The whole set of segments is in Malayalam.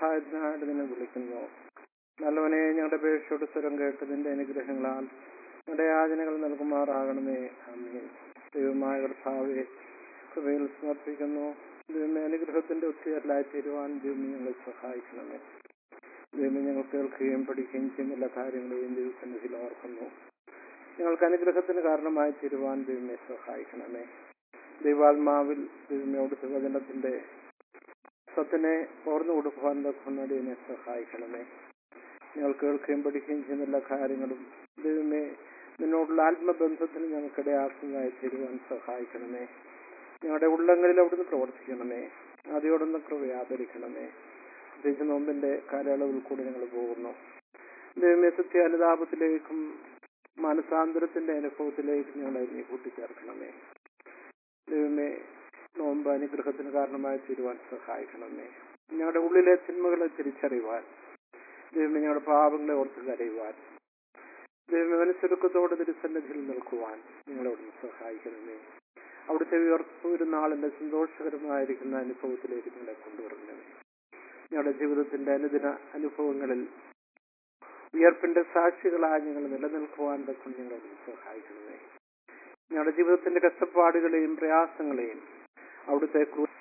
സഹായത്തിനായിട്ട് നിന്നെ വിളിക്കുന്നു നല്ലവനെ ഞങ്ങളുടെ അപേക്ഷയോട് സ്വരം കേട്ട് നിന്റെ അനുഗ്രഹങ്ങളാൽ ഞങ്ങളുടെ യാചനകൾ നൽകുമാറാകണമേ അമ്മേ ദൈവമായ കർത്താവെ കൃപയിൽ സമർപ്പിക്കുന്നു ദൈവമേ അനുഗ്രഹത്തിന്റെ ഒത്തുചേരലായി തീരുവാൻ ദൈവമേ ഞങ്ങളെ സഹായിക്കണമേ ദൈവമേ ഞങ്ങൾ കേൾക്കുകയും പഠിക്കുകയും ചെയ്യുന്ന എല്ലാ കാര്യങ്ങളെയും ദൈവസന്നിധിയിൽ ഓർക്കുന്നു ഞങ്ങൾക്ക് അനുഗ്രഹത്തിന് കാരണമായി തീരുവാൻ ദൈവമേ സഹായിക്കണമേ ദൈവാത്മാവിൽ ദൈവമയോട് വചനത്തിന്റെ സത്തിനെ ഓർന്നു കൊടുക്കുവാൻ തക്കുന്നടി എന്നെ സഹായിക്കണമേ ഞങ്ങൾ കേൾക്കുകയും പഠിക്കുകയും ചെയ്യുന്ന എല്ലാ കാര്യങ്ങളും ദൈവമേ നിന്നോടുള്ള ആത്മബന്ധത്തിന് ഞങ്ങൾക്കിടയാക്കുന്നതായി തീരുവാൻ സഹായിക്കണമേ ഞങ്ങളുടെ ഉള്ളങ്ങളിൽ അവിടുന്ന് പ്രവർത്തിക്കണമേ അതിയോടൊന്ന് കൃപ ആദരിക്കണമേ പ്രത്യേകിച്ച് നോമ്പിന്റെ കാലയളവിൽ കൂടി ഞങ്ങൾ പോകുന്നു ദൈവമേ സത്യ അനുതാപത്തിലേക്കും മാനസാന്തരത്തിന്റെ അനുഭവത്തിലേക്കും ഞങ്ങളെ നീ കൂട്ടിച്ചേർക്കണമേ ദൈവമേ നോമ്പ് അനുഗ്രഹത്തിന് കാരണമായി തീരുവാൻ സഹായിക്കണമേ ഞങ്ങളുടെ ഉള്ളിലെ തിന്മകളെ തിരിച്ചറിയുവാൻ ദൈവമേ ഞങ്ങളുടെ പാപങ്ങളെ ഓർത്ത് കരയുവാൻ ദൈവമേ മനസ്സൊരുക്കത്തോടെ തിരുസന്നിധിയിൽ നിൽക്കുവാൻ നിങ്ങളോട് സഹായിക്കണമേ അവിടുത്തെ ഉയർപ്പ് ഒരു നാളിന്റെ സന്തോഷകരമായിരിക്കുന്ന അനുഭവത്തിലേക്ക് നിങ്ങളെ കൊണ്ടുവരണമേ ഞങ്ങളുടെ ജീവിതത്തിന്റെ അനുദിന അനുഭവങ്ങളിൽ ഉയർപ്പിന്റെ സാക്ഷികളായി ഞങ്ങൾ നിലനിൽക്കുവാൻ തക്കം ഞങ്ങളോട് സഹായിക്കണമേ ഞങ്ങളുടെ ജീവിതത്തിന്റെ കഷ്ടപ്പാടുകളെയും പ്രയാസങ്ങളെയും അവിടുത്തെ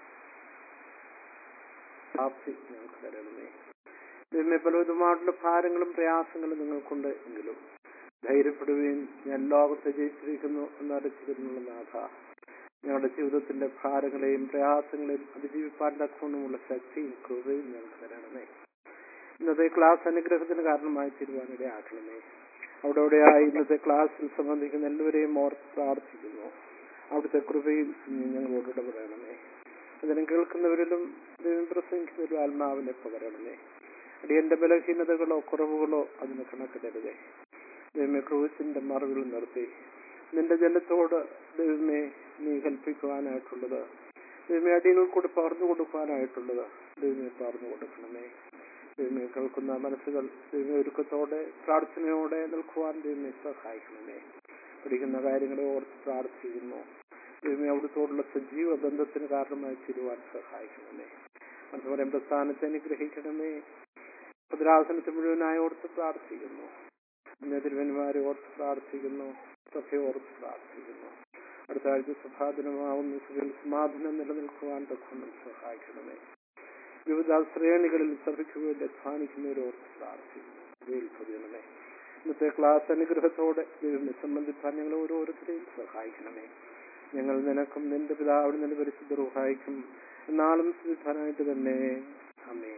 പ്രാപ്തി ഞങ്ങൾക്ക് തരണമേ ദൈവമേ പലവിധമായിട്ടുള്ള ഭാരങ്ങളും പ്രയാസങ്ങളും നിങ്ങൾക്കുണ്ട് എങ്കിലും ധൈര്യപ്പെടുകയും ഞാൻ ലോകത്തെ ജയിച്ചിരിക്കുന്നു എന്നറിച്ചിരുന്നുള്ള നാഥ ഞങ്ങളുടെ ജീവിതത്തിന്റെ ഭാരങ്ങളെയും പ്രയാസങ്ങളെയും അതിജീവിപ്പാൻ തക്കമുള്ള ശക്തിയും കൃപയും ഞങ്ങൾക്ക് തരണമേ ഇന്നത്തെ ക്ലാസ് അനുഗ്രഹത്തിന് കാരണമായി തീരുവാനിടയാക്കണമേ അവിടെ അവിടെയായി ഇന്നത്തെ ക്ലാസ്സിൽ സംബന്ധിക്കുന്ന എല്ലാവരെയും ഓർത്ത് പ്രാർത്ഥിക്കുന്നു അവിടുത്തെ കൃപയിൽ ഞങ്ങളോട് ഇടപെടണമേ അതിനെ കേൾക്കുന്നവരിലും ദൈവം പ്രസംഗിക്കുന്നവരും ആത്മാവിനെ പകരണമേ അടിയന്റെ ബലഹീനതകളോ കുറവുകളോ അതിന് കണക്കിടരുതേ ദൈവമേ ക്രൂസിന്റെ മറവിൽ നിർത്തി നിന്റെ ജനത്തോട് ദൈവമേ നീ കൽപ്പിക്കുവാനായിട്ടുള്ളത് ദൈവമേ അടിയങ്ങൾ കൂടി പകർന്നു കൊടുക്കുവാനായിട്ടുള്ളത് ദൈവമേ പകർന്നു കൊടുക്കണമേ ദൈവമേ കേൾക്കുന്ന മനസ്സുകൾ ദൈവമേ ഒരുക്കത്തോടെ പ്രാർത്ഥനയോടെ നിൽക്കുവാൻ ദൈവമേ സഹായിക്കണമേ പഠിക്കുന്ന കാര്യങ്ങളെ ഓർത്ത് പ്രാർത്ഥിക്കുന്നു ദൈവമേ അവിടുത്തോടുള്ള സജീവ ബന്ധത്തിന് കാരണമായി തീരുവാൻ സഹായിക്കണമേ അതുപോലെ പ്രസ്ഥാനത്തെ അനുഗ്രഹിക്കണമേ ഭദ്രാസനത്തെ മുഴുവനായി ഓർത്ത് പ്രാർത്ഥിക്കുന്നു തിരുവന്മാരെ ഓർത്ത് പ്രാർത്ഥിക്കുന്നു സഭയെ ഓർത്ത് പ്രാർത്ഥിക്കുന്നു അടുത്ത ആഴ്ച സഭാദിനമാവുന്ന സഭയിൽ സമാധാനം നിലനിൽക്കുവാൻ തക്കണം സഹായിക്കണമേ വിവിധ ശ്രേണികളിൽ സഭയ്ക്ക് വേണ്ടി അധ്വാനിക്കുന്നവരെ ഓർത്ത് പ്രാർത്ഥിക്കുന്നു ഇവയിൽ പൊതിയണമേ ഇന്നത്തെ ക്ലാസ് അനുഗ്രഹത്തോടെ ദൈവമെ സംബന്ധിപ്പാൻ ഞങ്ങൾ ഓരോരുത്തരെയും സഹായിക്കണമേ ഞങ്ങൾ നിനക്കും നിന്റെ പിതാവിനും നിന്റെ പരിശുദ്ധ റുഹായിക്കും നാളും സിദ്ധാനായിട്ട് തന്നെ അമേൻ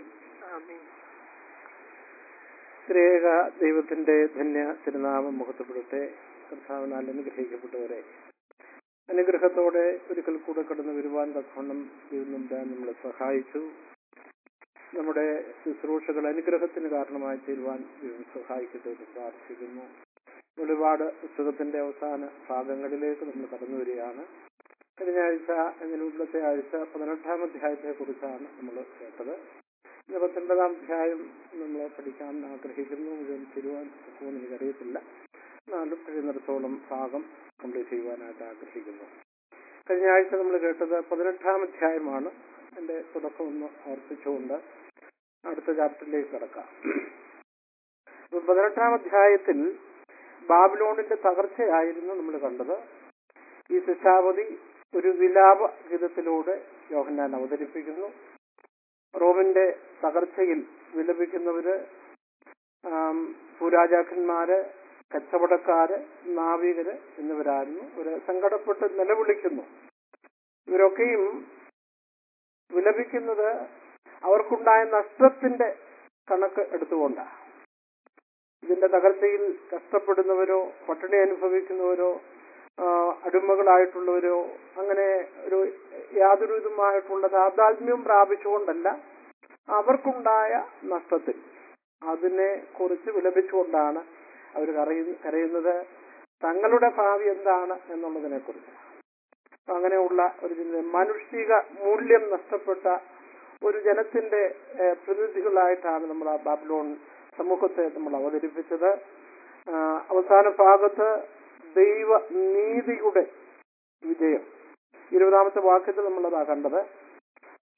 ത്രേക ദൈവത്തിന്റെ ധന്യ തിരുനാമം മുഖത്തപ്പെടട്ടെ കർത്താവിനാൽ അനുഗ്രഹിക്കപ്പെട്ടവരെ അനുഗ്രഹത്തോടെ ഒരിക്കൽ കൂടെ കടന്നു വരുവാൻ തക്കവണ്ണം ദൈവം നമ്പുരാൻ നമ്മളെ സഹായിച്ചു നമ്മുടെ ശുശ്രൂഷകൾ അനുഗ്രഹത്തിന് കാരണമായി തീരുവാൻ ദൈവം സഹായിക്കട്ടെ എന്ന് പ്രാർത്ഥിക്കുന്നു ഒരുപാട് പുസ്തകത്തിന്റെ അവസാന ഭാഗങ്ങളിലേക്ക് നമ്മൾ കടന്നു വരികയാണ് കഴിഞ്ഞ ആഴ്ച അതിന് മുമ്പത്തെ ആഴ്ച പതിനെട്ടാം അധ്യായത്തെ കുറിച്ചാണ് നമ്മൾ കേട്ടത് ഇന്ന് പത്തൊൻപതാം അധ്യായം നമ്മൾ പഠിക്കാൻ ആഗ്രഹിക്കുന്നു മുഴുവൻ തീരുവാൻ പോകുമെന്ന് എനിക്കറിയത്തില്ല എന്നാലും കഴിയുന്നിടത്തോളം ഭാഗം കംപ്ലീറ്റ് ചെയ്യുവാനായിട്ട് ആഗ്രഹിക്കുന്നു കഴിഞ്ഞ ആഴ്ച നമ്മൾ കേട്ടത് പതിനെട്ടാം അധ്യായമാണ് എന്റെ തുടക്കം ഒന്ന് ഓർപ്പിച്ചുകൊണ്ട് അടുത്ത ചാപ്റ്ററിലേക്ക് കിടക്കാം അപ്പൊ പതിനെട്ടാം അധ്യായത്തിൽ ബാബിലോണിന്റെ തകർച്ചയായിരുന്നു നമ്മൾ കണ്ടത് ഈ ശിക്ഷാവധി ഒരു വിലാപ ഗീതത്തിലൂടെ യോഹന്നാൻ അവതരിപ്പിക്കുന്നു റോമിന്റെ തകർച്ചയിൽ വിലപിക്കുന്നവര് ആം, ഭൂരാജാക്കന്മാര് കച്ചവടക്കാര് നാവികര് എന്നിവരായിരുന്നു ഇവര് സങ്കടപ്പെട്ട് നിലവിളിക്കുന്നു ഇവരൊക്കെയും വിലപിക്കുന്നത് അവർക്കുണ്ടായ നഷ്ടത്തിന്റെ കണക്ക് എടുത്തുകൊണ്ടാണ് ഇതിന്റെ തകർച്ചയിൽ കഷ്ടപ്പെടുന്നവരോ പട്ടിണി അനുഭവിക്കുന്നവരോ ആ, അടിമകളായിട്ടുള്ളവരോ അങ്ങനെ ഒരു യാതൊരു വിധമായിട്ടുള്ള താതാത്മ്യം പ്രാപിച്ചുകൊണ്ടല്ല അവർക്കുണ്ടായ നഷ്ടത്തിൽ അതിനെ കുറിച്ച് വിലപിച്ചുകൊണ്ടാണ് അവർ കരയുന്നത് തങ്ങളുടെ ഭാവി എന്താണ് എന്നുള്ളതിനെ കുറിച്ച് അങ്ങനെയുള്ള ഒരു ചിന്ത മാനുഷിക മൂല്യം നഷ്ടപ്പെട്ട ഒരു ജനത്തിന്റെ ഏഹ്, പ്രതിനിധികളായിട്ടാണ് നമ്മൾ ആ ബാബ്ലോൺ സമൂഹത്തെ നമ്മൾ അവതരിപ്പിച്ചത് ആ, അവസാന ഭാഗത്ത് ദൈവ നീതിയുടെ വിജയം ഇരുപതാമത്തെ വാക്യത്തിൽ നമ്മളതാ കണ്ടത്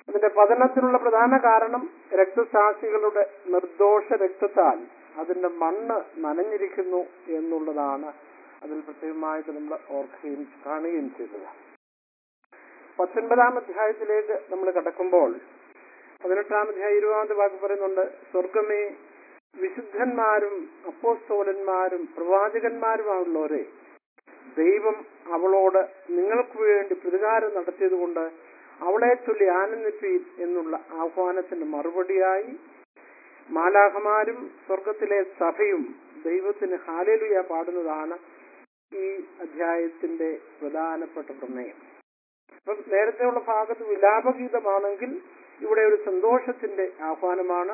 അതിന്റെ പതനത്തിനുള്ള പ്രധാന കാരണം രക്തസാക്ഷികളുടെ നിർദോഷ രക്തത്താൽ അതിന്റെ മണ്ണ് നനഞ്ഞിരിക്കുന്നു എന്നുള്ളതാണ് അതിൽ പ്രത്യേകമായിട്ട് നമ്മൾ ഓർക്കുകയും കാണുകയും ചെയ്തത് പത്തൊൻപതാം അധ്യായത്തിലേക്ക് നമ്മൾ കടക്കുമ്പോൾ പതിനെട്ടാം അധ്യായം ഇരുപതാമത്തെ വാക്ക് പറയുന്നുണ്ട് സ്വർഗമേ വിശുദ്ധന്മാരും അപ്പോസ്തോലന്മാരും പ്രവാചകന്മാരുമായുള്ളവരെ ദൈവം അവളോട് നിങ്ങൾക്ക് വേണ്ടി പ്രതികാരം നടത്തിയതുകൊണ്ട് അവളെ ചൊല്ലി ആനന്ദിപ്പീൻ എന്നുള്ള ആഹ്വാനത്തിന് മറുപടിയായി മാലാഹമാരും സ്വർഗത്തിലെ സഭയും ദൈവത്തിന് ഹാലേലുയ പാടുന്നതാണ് ഈ അധ്യായത്തിന്റെ പ്രധാനപ്പെട്ട പ്രമേയം അപ്പം നേരത്തെയുള്ള ഭാഗത്ത് വിലാപഗീതമാണെങ്കിൽ ഇവിടെ ഒരു സന്തോഷത്തിന്റെ ആഹ്വാനമാണ്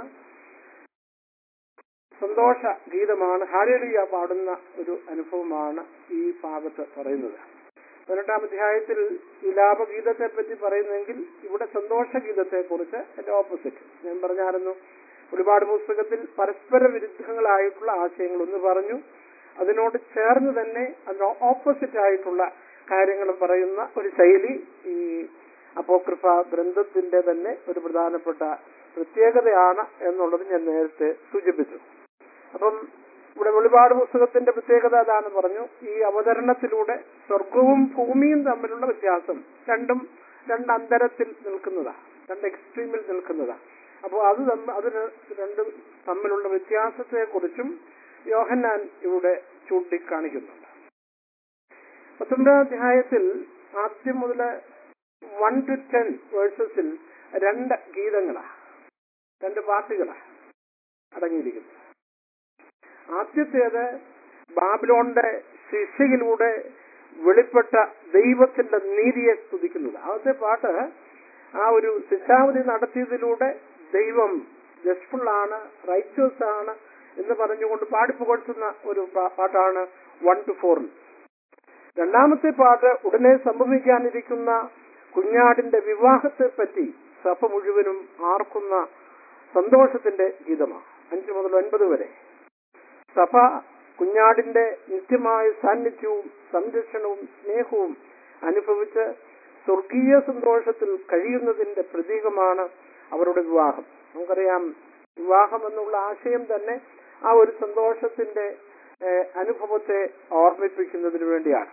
സന്തോഷ ഗീതമാണ് ഹാലേലുയ പാടുന്ന ഒരു അനുഭവമാണ് ഈ ഭാഗത്ത് പറയുന്നത് പതിനെട്ടാം അധ്യായത്തിൽ വിലാപഗീതത്തെ പറ്റി പറയുന്നെങ്കിൽ ഇവിടെ സന്തോഷ ഗീതത്തെ കുറിച്ച് എന്റെ ഓപ്പോസിറ്റ് ഞാൻ പറഞ്ഞായിരുന്നു ഒരുപാട് പുസ്തകത്തിൽ പരസ്പര വിരുദ്ധങ്ങളായിട്ടുള്ള ആശയങ്ങൾ ഒന്ന് പറഞ്ഞു അതിനോട് ചേർന്ന് തന്നെ അതിന് ഓപ്പോസിറ്റ് ആയിട്ടുള്ള കാര്യങ്ങൾ പറയുന്ന ഒരു ശൈലി ഈ അപ്പോക്രിഫ ഗ്രന്ഥത്തിന്റെ തന്നെ ഒരു പ്രധാനപ്പെട്ട പ്രത്യേകതയാണ് എന്നുള്ളത് ഞാൻ നേരത്തെ സൂചിപ്പിച്ചു അപ്പം ഇവിടെ വെളിപാട് പുസ്തകത്തിന്റെ പ്രത്യേകത അതാണ് പറഞ്ഞു ഈ അവതരണത്തിലൂടെ സ്വർഗവും ഭൂമിയും തമ്മിലുള്ള വ്യത്യാസം രണ്ടും രണ്ട് അന്തരത്തിൽ നിൽക്കുന്നതാ രണ്ട് എക്സ്ട്രീമിൽ നിൽക്കുന്നതാ അപ്പോൾ അത് തമ്മ- അതിന് രണ്ടും തമ്മിലുള്ള വ്യത്യാസത്തെ കുറിച്ചും യോഹന്നാൻ ഇവിടെ ചൂണ്ടിക്കാണിക്കുന്നുണ്ട് പത്തൊമ്പതാം അധ്യായത്തിൽ ആദ്യം മുതൽ വൺ ടു ടെൻ വേഴ്സസിൽ രണ്ട് ഗീതങ്ങളാ രണ്ട് പാട്ടുകളാ അടങ്ങിയിരിക്കുന്നത് ആദ്യത്തേത് ബാബിലോണിന്റെ ശിക്ഷയിലൂടെ വെളിപ്പെട്ട ദൈവത്തിന്റെ നീതിയെ സ്തുതിക്കുന്നത് ആദ്യത്തെ പാട്ട് ആ ഒരു ശിക്ഷാവധി നടത്തിയതിലൂടെ ദൈവം ജസ്ഫുൾ ആണ് റൈറ്റേഴ്സ് ആണ് എന്ന് പറഞ്ഞുകൊണ്ട് പാടിപ്പുകഴ്ത്തുന്ന ഒരു പാ- പാട്ടാണ് വൺ ടു ഫോറിൽ രണ്ടാമത്തെ പാട്ട് ഉടനെ സംഭവിക്കാനിരിക്കുന്ന കുഞ്ഞാടിന്റെ വിവാഹത്തെ പറ്റി സഭ മുഴുവനും ആർക്കുന്ന സന്തോഷത്തിന്റെ ഗീതമാണ് അഞ്ചു മുതൽ ഒൻപത് വരെ സഭ കുഞ്ഞാടിന്റെ നിത്യമായ സാന്നിധ്യവും സംരക്ഷണവും സ്നേഹവും അനുഭവിച്ച് സ്വർഗീയ സന്തോഷത്തിൽ കഴിയുന്നതിന്റെ പ്രതീകമാണ് അവരുടെ വിവാഹം നമുക്കറിയാം വിവാഹം എന്നുള്ള ആശയം തന്നെ ആ ഒരു സന്തോഷത്തിന്റെ ഏഹ്, അനുഭവത്തെ ഓർമ്മിപ്പിക്കുന്നതിന് വേണ്ടിയാണ്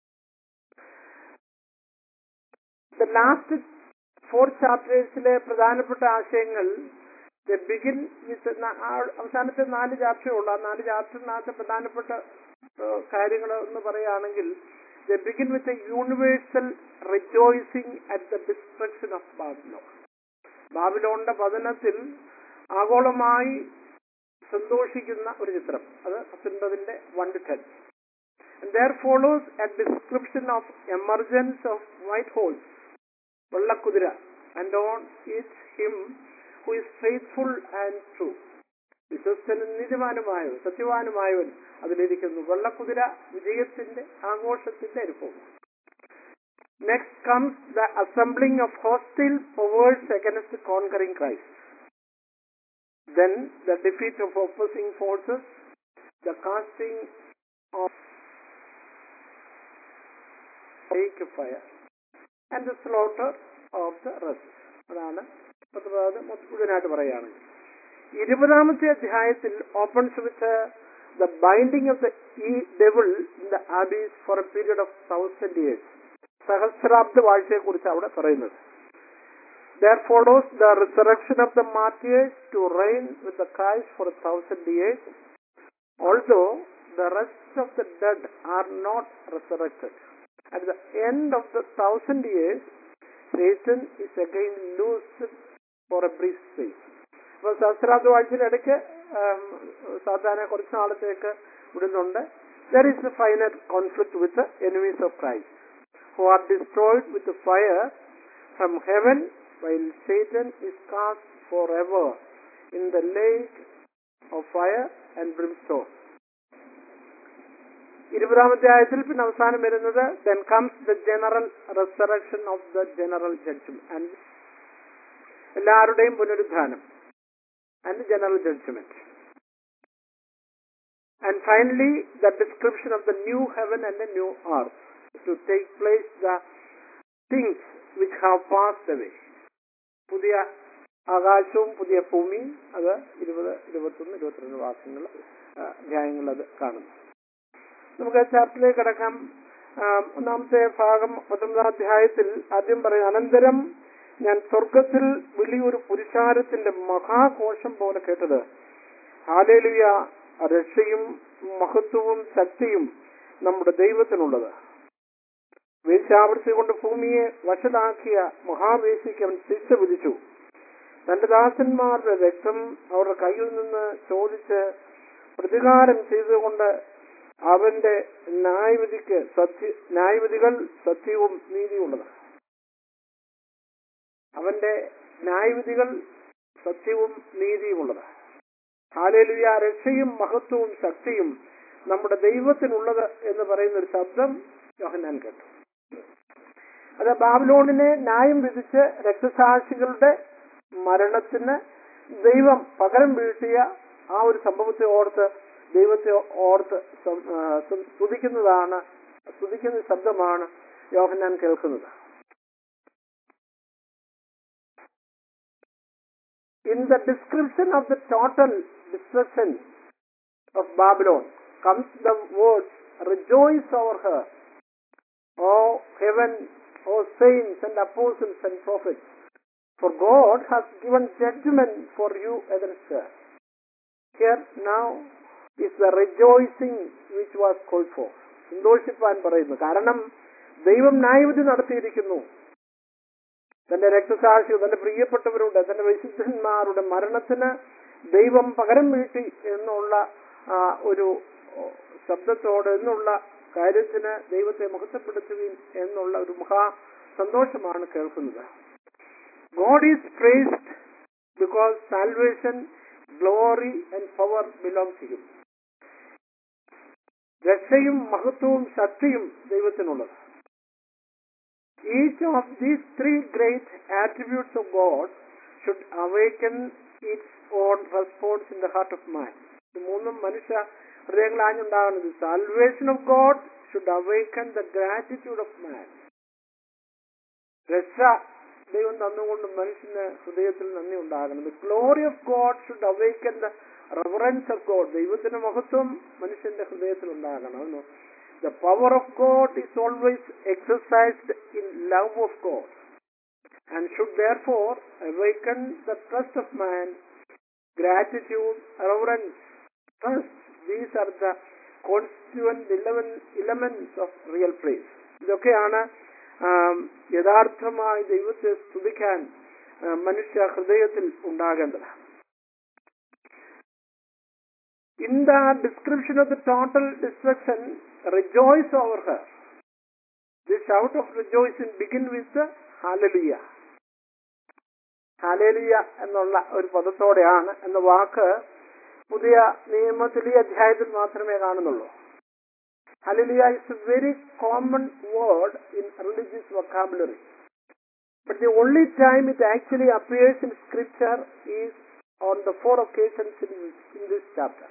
ദ ലാസ്റ്റ് ഫോർ ചാപ്റ്റേഴ്സിലെ പ്രധാനപ്പെട്ട ആശയങ്ങൾ ബിഗിൻ വിത്ത് അവസാനത്തെ നാല് ചാപ്റ്ററേ ഉള്ളൂ ആ നാല് ചാപ്റ്ററിനകത്ത് പ്രധാനപ്പെട്ട കാര്യങ്ങൾ എന്ന് പറയുകയാണെങ്കിൽ the begin with a universal rejoicing at the destruction of Babylon ബാബിലോണിന്റെ പതനത്തിൽ ആഗോളമായി സന്തോഷിക്കുന്ന ഒരു ചിത്രം അത് പത്തൊൻപതിന്റെ one two ten there follows a description of emergence of white horse വെള്ളക്കുതിര and on it's him who is faithful and true വിശ്വസ്തനും നീതിമാനുമായവൻ സത്യവാനുമായവൻ അതിലിരിക്കുന്നു വെള്ളക്കുതിര വിജയത്തിന്റെ ആഘോഷത്തിന്റെ അനുഭവം next comes the assembling of hostile powers against conquering Christ then the defeat of opposing forces, the casting of lake of fire, and the slaughter of the rest. അതാണ് പത്തൊമ്പത് മുഴുവനായിട്ട് പറയുകയാണെങ്കിൽ ഇരുപതാമത്തെ അധ്യായത്തിൽ opens with the binding of the ഈ devil in the abyss for a period of thousand years സഹസ്രാബ്ദ വാഴ്ചയെ കുറിച്ച് അവിടെ പറയുന്നത് There follows the resurrection of the martyrs to reign with the Christ for a thousand years, although the rest of the dead are not resurrected. At the end of the thousand years, Satan is again loosed for a brief space. അപ്പോൾ സഹസ്രാബ്ദ വാഴ്ചയിലിടയ്ക്ക് സാധാരണ കുറച്ച് നാളത്തേക്ക് വിടുന്നുണ്ട് there is a final conflict with enemies of Christ who are destroyed with fire from heaven while Satan is cast forever in the lake of fire and brimstone. ഇരുപതാമത്തെ ആയത്തിൽ പിന്നെ അവസാനം വരുന്നത് then comes the general resurrection of the general judgment and എല്ലാവരുടെയും പുനരുദ്ധാനം and general judgment and finally the description of the new heaven and the new earth to take place the things which have passed away പുതിയ ആകാശവും പുതിയ ഭൂമിയും അത് ഇരുപത് ഇരുപത്തൊന്ന് ഇരുപത്തിരണ്ട് വാക്യങ്ങൾ അധ്യായങ്ങൾ അത് കാണുന്നു നമുക്ക് ചാപ്റ്ററിലേക്ക് കടക്കാം ആ, ഒന്നാമത്തെ ഭാഗം പത്തൊമ്പതാം അധ്യായത്തിൽ ആദ്യം പറയും അനന്തരം ഞാൻ സ്വർഗത്തിൽ വലിയൊരു പുരുഷാരത്തിന്റെ മഹാഘോഷം പോലെ കേട്ടത് ഹാലേലുയ രക്ഷയും മഹത്വവും ശക്തിയും നമ്മുടെ ദൈവത്തിനുള്ളത് വേശ്യാവൃത്തി കൊണ്ട് ഭൂമിയെ വശലാക്കിയ മഹാവേശിക്ക് അവൻ ശിക്ഷ വിധിച്ചു തന്റെ ദാസന്മാരുടെ രക്തം അവരുടെ കയ്യിൽ നിന്ന് ചോദിച്ച് പ്രതികാരം ചെയ്തുകൊണ്ട് അവന്റെ ന്യായവിധിക്ക് സത്യ ന്യായവിധികൾ സത്യവും നീതിയുള്ളത് അവന്റെ ന്യായവിധികൾ സത്യവും നീതിയുമുള്ളത് ഹാലേലുയ രക്ഷയും മഹത്വവും ശക്തിയും നമ്മുടെ ദൈവത്തിനുള്ളത് എന്ന് പറയുന്ന ഒരു ശബ്ദം യോഹന്നാൻ കേട്ടു അത് ബാബിലോണിനെ ന്യായം വിധിച്ച് രക്തസാക്ഷികളുടെ മരണത്തിന് ദൈവം പകരം വീഴ്ത്തിയ ആ ഒരു സംഭവത്തെ ഓർത്ത് ദൈവത്തെ ഓർത്ത് സം- ആ, സം- സ്തുതിക്കുന്നതാണ് സ്തുതിക്കുന്ന ശബ്ദമാണ് യോഹന്നാൻ കേൾക്കുന്നത് in the description of the total destruction of Babylon comes the words, rejoice over her, O heaven, O saints and apostles and prophets, for God has given judgment for you against her. Here now is the rejoicing which was called for. സന്തോഷിപ്പാൻ പറയുന്നു കാരണം ദൈവം ന്യായവിധി നടത്തിയിരിക്കുന്നു തന്റെ രക്തസാക്ഷി തന്റെ പ്രിയപ്പെട്ടവരുടെ തന്റെ വിശുദ്ധന്മാരുടെ മരണത്തിന് ദൈവം പകരം വീട്ടി എന്നുള്ള ആ, ഒരു ഓ, ശബ്ദത്തോട് എന്നുള്ള കാര്യത്തിന് ദൈവത്തെ മഹത്വപ്പെടുത്തുകയും എന്നുള്ള ഒരു മഹാ സന്തോഷമാണ് കേൾക്കുന്നത് God is praised because salvation glory and power belong ചെയ്യും രക്ഷയും മഹത്വവും ശക്തിയും ദൈവത്തിനുള്ളത് Each of these three great attributes of God should awaken its own response in the heart of man. ഇത് മൂന്നും മനുഷ്യ ഹൃദയങ്ങളാഞ്ഞുണ്ടാകുന്നത് salvation of God should awaken the gratitude of man രക്ഷ ദൈവം തന്നുകൊണ്ട് മനുഷ്യന് ഹൃദയത്തിൽ നന്ദി ഉണ്ടാകണം the glory of God should awaken the reverence of God ദൈവത്തിന്റെ മഹത്വം മനുഷ്യന്റെ ഹൃദയത്തിൽ ഉണ്ടാകണം അതെന്നോ The power of God is always exercised in love of God and should therefore awaken the trust of man, gratitude, reverence, trust. These are the constituent eleven- elements of real praise. ഇതൊക്കെയാണ് ആം, യഥാർത്ഥമായി ദൈവത്തെ സ്തുതിക്കാൻ ആ, മനുഷ്യ ഹൃദയത്തിൽ ഉണ്ടാകേണ്ടത് In the description of the total destruction, rejoice over her. The shout of rejoicing begin with the hallelujah. Hallelujah എന്നുള്ള ഒരു പദത്തോടെയാണ് എന്ന വാക്ക് പുതിയ നിയമത്തിലെ അധ്യായത്തിൽ മാത്രമേ കാണുന്നുള്ളൂ hallelujah is a very common word in religious vocabulary but the only time it actually appears in scripture is on the four occasions in in this chapter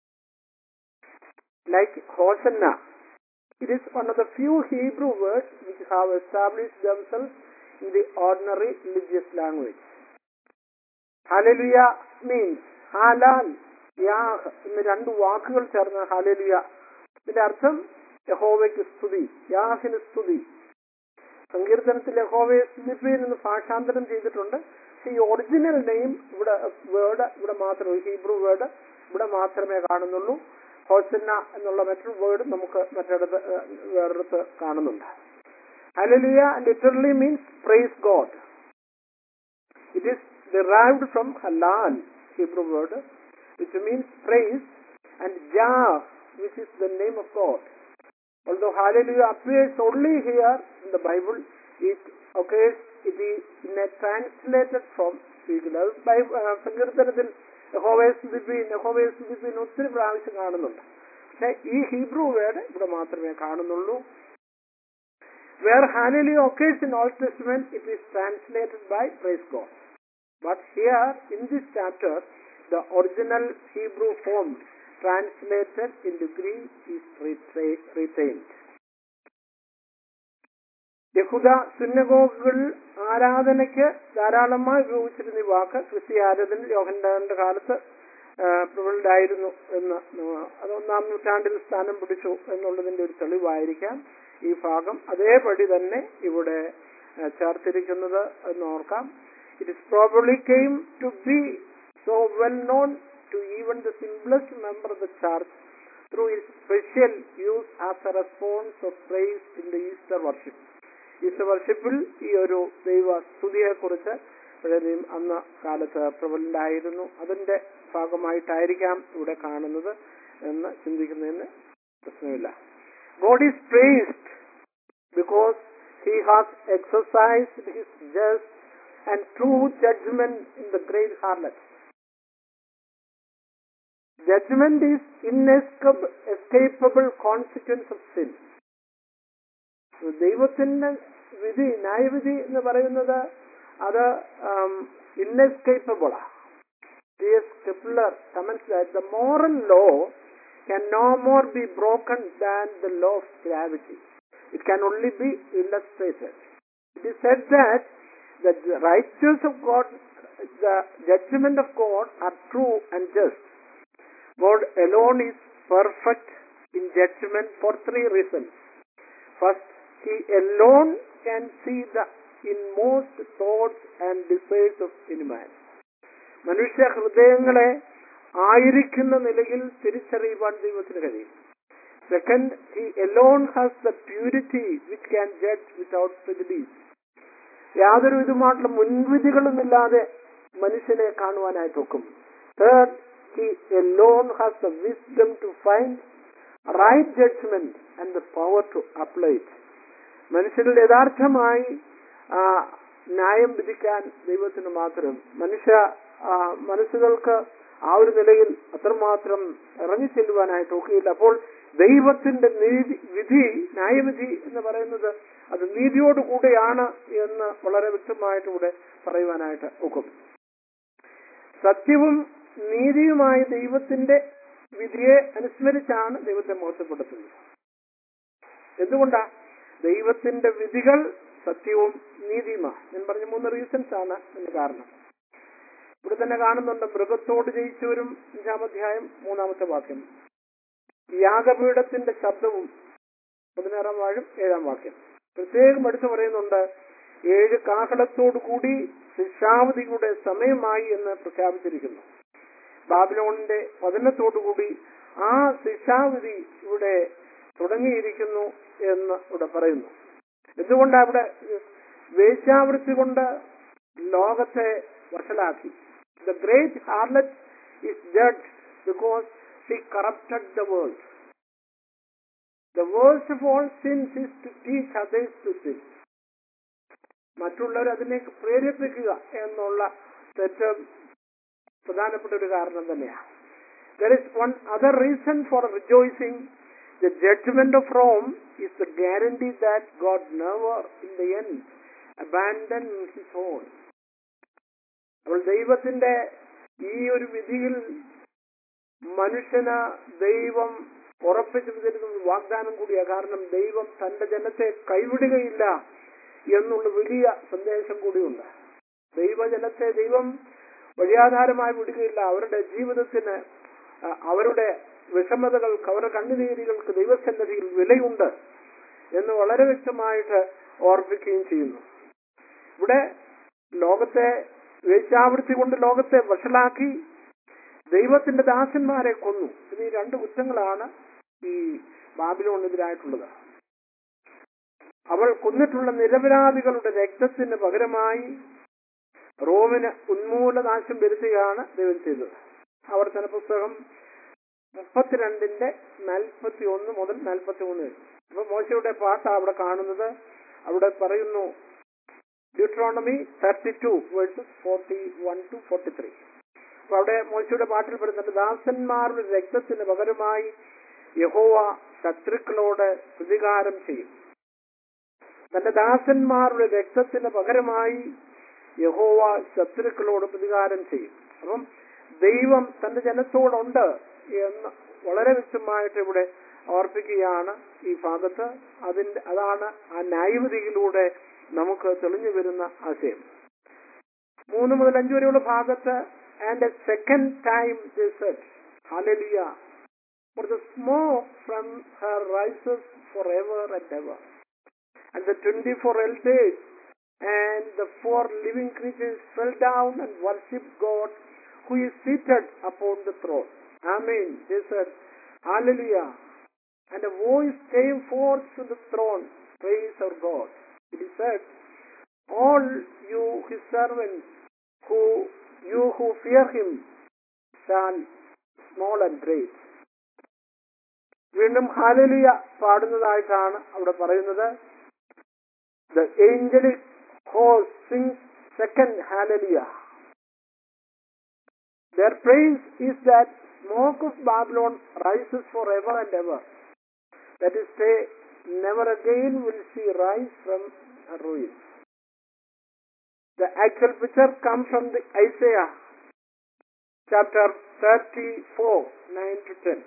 like Hosanna. It is one of the few Hebrew words which have established themselves in the ordinary religious language. Hallelujah means halal, Yah എന്ന് രണ്ട് വാക്കുകൾ ചേർന്ന ഹാലലുയ ഇതിന്റെ അർത്ഥം യഹോവയ്ക്ക് സ്തുതി യാഹിന് സ്തുതി സങ്കീർത്തനത്തിൽ യഹോവയെ സ്തുതിപ്പീൻ എന്ന് ഭാഷാന്തരം ചെയ്തിട്ടുണ്ട് പക്ഷെ ഈ ഒറിജിനൽ നെയിം ഇവിടെ വേർഡ് ഇവിടെ മാത്രമേ ഹീബ്രു വേർഡ് ഇവിടെ മാത്രമേ കാണുന്നുള്ളൂ ഹോസന്ന എന്നുള്ള മറ്റൊരു വേർഡ് നമുക്ക് മറ്റിടത്ത് ഏഹ്, വേറൊരിടത്ത് കാണുന്നുണ്ട് hallelujah literally means praise God it is derived from halal Hebrew word which means praise and Jah which is the name of God although hallelujah appears only here in the Bible, it occurs, it is in a translated form. speaking. അത് ബൈ- ആ, സങ്കീർത്തനത്തിൽ യഹോവയെ സ്തുതിപ്പീൻ യഹോവയെ സ്തുതിപ്പീൻ ഒത്തിരി പ്രാവശ്യം കാണുന്നുണ്ട് പക്ഷെ ഈ ഹീബ്രു വേർഡ് ഇവിടെ മാത്രമേ കാണുന്നുള്ളൂ Where hallelujah occurs in Old Testament, it is translated by praise God. But here in this chapter, the original Hebrew form translated into Greek is retra- retained. യഹൂദ സുന്നഗോഗുകൾ ആരാധനയ്ക്ക് ധാരാളമായി ഉപയോഗിച്ചിരുന്ന ഈ വാക്ക് ക്രിസ്ത്യ ആരാധന യോഹൻഡാന്റെ കാലത്ത് പ്രബലരായിരുന്നു എന്ന് നമ്മ- അത് ഒന്നാം നൂറ്റാണ്ടിൽ സ്ഥാനം പിടിച്ചു എന്നുള്ളതിന്റെ ഒരു തെളിവായിരിക്കാം ഈ ഭാഗം അതേപടി തന്നെ ഇവിടെ ആ, ചേർത്തിരിക്കുന്നത് എന്ന് ഓർക്കാം it is probably came to be so well known to even the simplest member of the church through it special use as a response of praise in the Easter worship Easter വർഷിപ്പിൽ ഈ ഒരു ദൈവ സ്തുതിയെ കുറിച്ച് പഴയതും അന്ന കാലത്ത് പ്രബലനായിരുന്നു അതിന്റെ ഭാഗമായിട്ടായിരിക്കാം ഇവിടെ കാണുന്നത് എന്ന് ചിന്തിക്കുന്നതിന് പ്രശ്നമില്ല God is praised because he has exercised his just and true judgment in the great harlot. Judgment is inescapable consequence of sin. ദൈവത്തിന്റെ വിധി ന്യായവിധി എന്ന് പറയുന്നത് അത് ഇന്നെസ്കേപ്പബിളാ മനസ്സിലായി the moral law can no more be broken than the law of gravity. It can only be illustrated. It is said that the righteous of God, the judgment of God are true and just. God alone is perfect in judgment for three reasons. First, He alone can see the inmost thoughts and desires of any man. മനുഷ്യ ഹൃദയങ്ങളെ ആയിരിക്കുന്ന നിലയിൽ തിരിച്ചറിയുവാൻ ദൈവത്തിന് കഴിയും second he alone has the purity which can judge without prejudice യാതൊരു വിധമായിട്ടുള്ള മുൻവിധികളുമില്ലാതെ മനുഷ്യനെ കാണുവാനായി നോക്കും third he alone has the wisdom to find right judgment and the power to apply it മനുഷ്യരിൽ യഥാർത്ഥമായി ആ, ന്യായം വിധിക്കാൻ ദൈവത്തിന് മാത്രം മനുഷ്യ ആ, മനസ്സുകൾക്ക് ആ ഒരു നിലയിൽ അത്രമാത്രം ഇറങ്ങിച്ചെല്ലുവാനായിട്ട് ഒക്കെയില്ല അപ്പോൾ ദൈവത്തിന്റെ നീതി വിധി ന്യായവിധി എന്ന് പറയുന്നത് അത് നീതിയോടുകൂടെയാണ് എന്ന് വളരെ വ്യക്തമായിട്ട് ഇവിടെ പറയുവാനായിട്ട് ഒക്കും സത്യവും നീതിയുമായ ദൈവത്തിന്റെ വിധിയെ അനുസ്മരിച്ചാണ് ദൈവത്തെ മോശപ്പെടുത്തുന്നത് എന്തുകൊണ്ടാ ദൈവത്തിന്റെ വിധികൾ സത്യവും നീതിയുമാണ് ഞാൻ പറഞ്ഞ മൂന്ന് റീസൺസ് ആണ് അതിന് കാരണം ഇവിടെ തന്നെ കാണുന്നുണ്ട് മൃഗത്തോട് ജയിച്ചവരും അഞ്ചാം അധ്യായം മൂന്നാമത്തെ വാക്യം യാഗപീഠത്തിന്റെ ശബ്ദവും പതിനാറാം വാഴും ഏഴാം വാക്യം പ്രത്യേകം എടുത്തു പറയുന്നുണ്ട് ഏഴ് കാഹളത്തോടു കൂടി ശിക്ഷാവധിയുടെ സമയമായി എന്ന് പ്രഖ്യാപിച്ചിരിക്കുന്നു ബാബിലോണിന്റെ പതനത്തോടുകൂടി ആ ശിക്ഷാവിധി ഇവിടെ തുടങ്ങിയിരിക്കുന്നു എന്ന് ഇവിടെ പറയുന്നു എന്തുകൊണ്ടാണ് ഇവിടെ വേശ്യാവൃത്തി കൊണ്ട് ലോകത്തെ വഷളാക്കി the great harlot is judge because she corrupted the world the worst of all sins is to teach others to sin മറ്റുള്ളവർ അതിലേക്ക് പ്രേരിപ്പിക്കുക എന്നുള്ള തെറ്റ് പ്രധാനപ്പെട്ട ഒരു കാരണം തന്നെയാണ് there is one other reason for rejoicing the judgment of Rome is the guarantee that God never in the end abandon his own അപ്പോൾ ദൈവത്തിന്റെ ഈ ഒരു വിധിയിൽ മനുഷ്യന് ദൈവം ഉറപ്പിച്ചു തരുന്ന ഒരു വാഗ്ദാനം കൂടിയാ കാരണം ദൈവം തന്റെ ജനത്തെ കൈവിടുകയില്ല എന്നുള്ള വലിയ സന്ദേശം കൂടിയുണ്ട് ദൈവജനത്തെ ദൈവം വഴിയാധാരമായി വിടുകയില്ല അവരുടെ ജീവിതത്തിന് ആ, അവരുടെ വിഷമതകൾക്ക് അവരുടെ കണ്ണുനീരുകൾക്ക് ദൈവസന്നദ്ധിയിൽ വിലയുണ്ട് എന്ന് വളരെ വ്യക്തമായിട്ട് ഓർപ്പിക്കുകയും ചെയ്യുന്നു ഇവിടെ ലോകത്തെ വേശ്യാവൃത്തി കൊണ്ട് ലോകത്തെ വഷളാക്കി ദൈവത്തിന്റെ ദാസന്മാരെ കൊന്നു ഇത് ഈ രണ്ട് കുറ്റങ്ങളാണ് ഈ ബാബിലോണെതിരായിട്ടുള്ളത് അവൾ കൊന്നിട്ടുള്ള നിരപരാധികളുടെ രക്തത്തിന് പകരമായി റോമിന് ഉന്മൂലനാശം വരുത്തുകയാണ് ദൈവം ചെയ്തത് ആവർത്തന പുസ്തകം മുപ്പത്തിരണ്ടിന്റെ നാൽപ്പത്തി ഒന്ന് മുതൽ നാൽപ്പത്തി മൂന്ന് വരെ അപ്പൊ മോശയുടെ പാട്ടാണ് അവിടെ കാണുന്നത് അവിടെ പറയുന്നു Deuteronomy thirty two verses forty one to forty three അപ്പൊ അവിടെ മോശയുടെ പാട്ടിൽ പറയുന്നുണ്ട് ദാസന്മാരുടെ രക്തത്തിന് പകരമായി യഹോവ ശത്രുക്കളോട് പ്രതികാരം ചെയ്യും തന്റെ ദാസന്മാരുടെ രക്തത്തിന് പകരമായി യഹോവ ശത്രുക്കളോട് പ്രതികാരം ചെയ്യും അപ്പം ദൈവം തന്റെ ജനത്തോടുണ്ട് എന്ന് വളരെ വ്യക്തമായിട്ട് ഇവിടെ ഓർപ്പിക്കുകയാണ് ഈ ഭാഗത്ത് അതിന്റെ അതാണ് ആ ന്യായവിധിയിലൂടെ നമുക്ക് തെളിഞ്ഞു വരുന്ന ആശയം മൂന്ന് മുതൽ അഞ്ച് വരെയുള്ള ഭാഗത്ത് and a second time hallelujah For the smoke from her rises forever and ever. And the 24 elders and the four living creatures fell down and worshipped God who is seated upon the throne. Amen. They said, Hallelujah. And a voice came forth from the throne, Praise our God. It is said, All you his servants, who you who fear him, shall small and great. വീണ്ടും ഹാലലിയ പാടുന്നതായിട്ടാണ് അവിടെ പറയുന്നത് ദ ഏഞ്ചലിക് ഹോസ് sing second hallelujah Their praise is that smoke of Babylon rises forever and ever. That is, say, never again will she rise from a ruin. The actual picture comes from the Isaiah chapter 34, 9 to 10.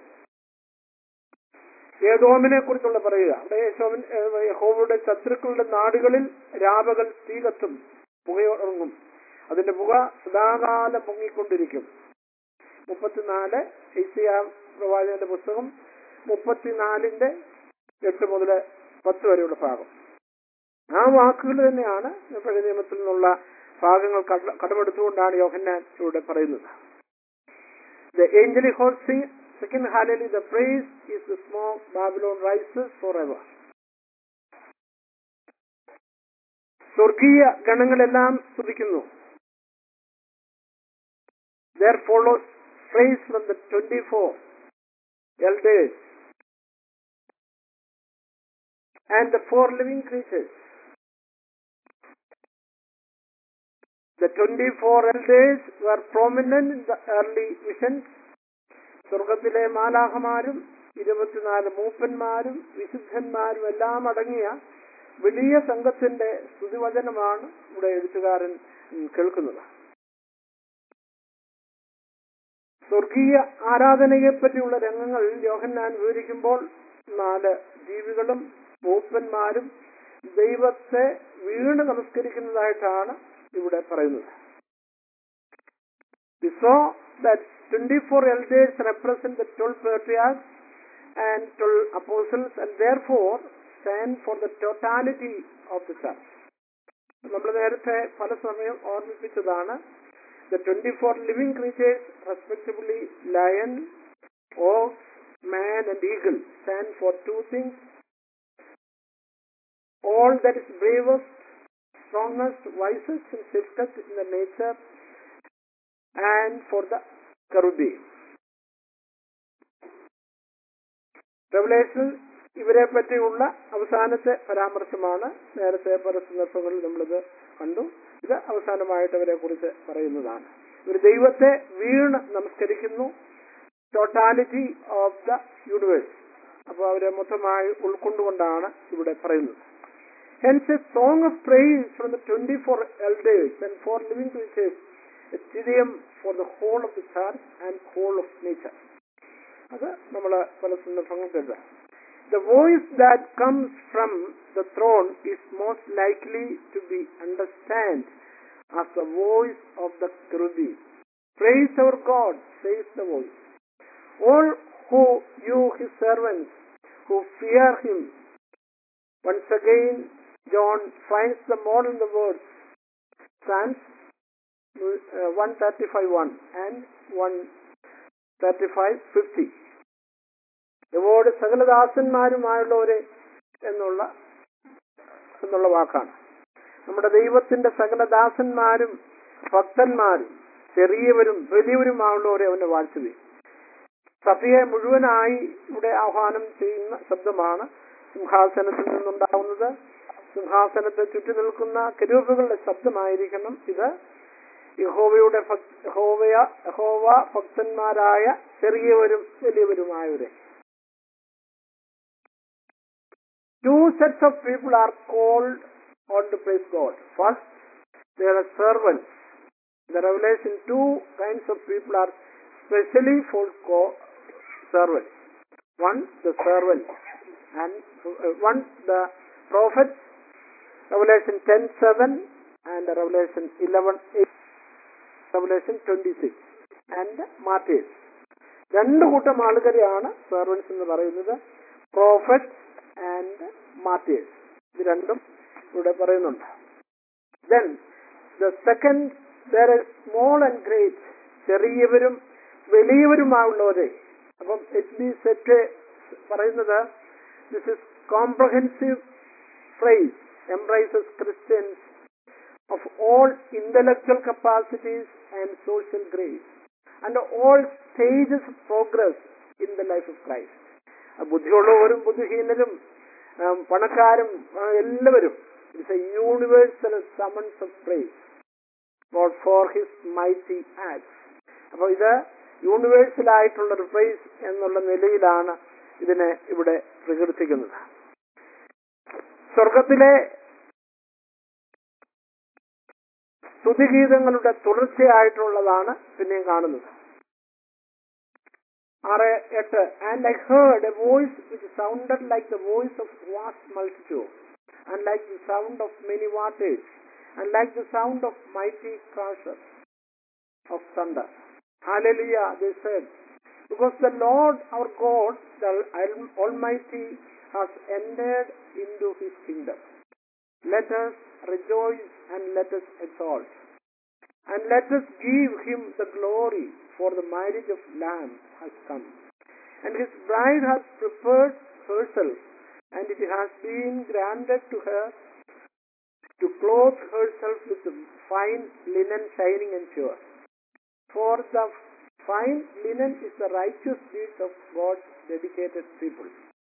ഏതോമിനെ കുറിച്ചുള്ള പറയുക അവിടെ യേശോവൻ യഹോവയുടെ ശത്രുക്കളുടെ നാടുകളിൽ രാപകൽ തീ കത്തും പുകയുറങ്ങും അതിന്റെ പുക സദാകാലം പൊങ്ങിക്കൊണ്ടിരിക്കും മുപ്പത്തിനാല് ഐസിയ പ്രവാചകന്റെ പുസ്തകം മുപ്പത്തിനാലിന്റെ എട്ട് മുതൽ പത്ത് വരെയുള്ള ഭാഗം ആ വാക്കുകൾ തന്നെയാണ് പഴയ നിയമത്തിൽ നിന്നുള്ള ഭാഗങ്ങൾ കട- കടമെടുത്തുകൊണ്ടാണ് യോഹന്നാൻ ഇവിടെ പറയുന്നത് The angel holds sing second hallelujah. The praise is the smoke Babylon rises forever. സ്വർഗീയ ഗണങ്ങളെല്ലാം സ്തുതിക്കുന്നു There follows praise from the 24 elders and the four living creatures. The 24 elders were prominent in the early visions. സ്വർഗത്തിലെ മാലാഹമാരും ഇരുപത്തിനാല് മൂപ്പന്മാരും വിശുദ്ധന്മാരും എല്ലാം അടങ്ങിയ വലിയ സംഘത്തിന്റെ സ്തുതിവചനമാണ് ഇവിടെ എഴുത്തുകാരൻ ഉം, കേൾക്കുന്നത് സ്വർഗീയ ആരാധനയെ പറ്റിയുള്ള രംഗങ്ങൾ യോഹന്നാൻ വിവരിക്കുമ്പോൾ നാല് ജീവികളും മൂപ്പന്മാരും ദൈവത്തെ വീണ് നമസ്കരിക്കുന്നതായിട്ടാണ് ഇവിടെ പറയുന്നത് We saw that 24 elders represent the 12 patriarchs and 12 apostles and therefore stand for the totality of the church. നമ്മൾ നേരത്തെ പല സമയം ഓർമ്മിപ്പിച്ചതാണ് the 24 living creatures respectively lion, ox, man and eagle stand for two things. All that is bravest, strongest, wisest and swiftest in the nature and for the cherubim. Revelation ഇവരെ പറ്റിയുള്ള അവസാനത്തെ പരാമർശമാണ് നേരത്തെ പല സന്ദർഭങ്ങളിൽ നമ്മളിത് കണ്ടു ഇത് അവസാനമായിട്ട് അവരെ കുറിച്ച് പറയുന്നതാണ് ഇവർ ദൈവത്തെ വീണ് നമസ്കരിക്കുന്നു ടോട്ടാലിറ്റി ഓഫ് ദ യൂണിവേഴ്സ് അപ്പോൾ അവരെ മൊത്തമായി ഉൾക്കൊണ്ടുകൊണ്ടാണ് ഇവിടെ പറയുന്നത് Hence, a song of praise from the 24 elders and four living creatures, a Tyrium for the whole of the church and whole of nature. അത് നമ്മൾ പല സന്ദർഭങ്ങൾ കേൾക്കുക The voice that comes from the throne is most likely to be understood as the voice of the cherubim. Praise our God, says the voice. All who you his servants who fear him once again, John finds the model in the words Psalms uh, 135.1 and 135.50. ഇവോട് സകലദാസന്മാരുമായുള്ളവരെ എന്നുള്ള എന്നുള്ള വാക്കാണ് നമ്മുടെ ദൈവത്തിന്റെ സകലദാസന്മാരും ഭക്തന്മാരും ചെറിയവരും വലിയവരുമായുള്ളവരെ അവന്റെ വാഴ്ത്തുകയും സഭയെ മുഴുവനായി ഇവിടെ ആഹ്വാനം ചെയ്യുന്ന ശബ്ദമാണ് സിംഹാസനത്തിൽ നിന്നുണ്ടാവുന്നത് സിംഹാസനത്തെ ചുറ്റി നിൽക്കുന്ന കരൂപുകളുടെ ശബ്ദമായിരിക്കണം ഇത് യഹോവയുടെ ഭക്- യഹോവയ യഹോവ ഭക്തന്മാരായ ചെറിയവരും വലിയവരുമായവരെ Two sets of people are called on to praise God. First, there are servants. In the Revelation, two kinds of people are specially for co- servants. one the servant, and uh, one the prophets, Revelation 10 7 and Revelation 11 8, Revelation 26, and martyrs. രണ്ട് കൂട്ടം ആളുകളെയാണ് സെർവൻസ് എന്ന് പറയുന്നത് പ്രോഫറ്റ്സ് ആൻഡ് മാർട്ടേഴ്സ് ഇത് രണ്ടും ഇവിടെ പറയുന്നുണ്ട് then the second there small and great ചെറിയവരും വലിയവരുമായുള്ളവരെ അപ്പം എച്ച് ബി സെറ്റ് പറയുന്നത് this is comprehensive phrase embraces Christians of all intellectual capacities and social grace and all stages of progress in the life of Christ. ആ ബുദ്ധിയുള്ളവരും ബുദ്ധിഹീനരും ആം, പണക്കാരും ആ, എല്ലാവരും it's a universal summons of praise God for his mighty acts അപ്പോൾ ഇത് യൂണിവേഴ്സൽ ആയിട്ടുള്ള ഒരു പ്രൈസ് എന്നുള്ള നിലയിലാണ് ഇതിനെ ഇവിടെ പ്രകീർത്തിക്കുന്നത് സ്വർഗത്തിലെ സ്തുതിഗീതങ്ങളുടെ തുടർച്ചയായിട്ടുള്ളതാണ് പിന്നെയും കാണുന്നത് ആറ് എട്ട് and I heard a voice which sounded like the voice of vast multitude and like the sound of many waters and like the sound of mighty crashes of thunder. Hallelujah, they said, because the Lord our God, the Almighty, has entered into his kingdom. Let us rejoice and let us exalt. And let us give him the glory, for the marriage of Lamb has come. And his bride has prepared herself, and it has been granted to her to clothe herself with fine linen shining and pure. For the fine linen is the righteous deeds of God's dedicated people.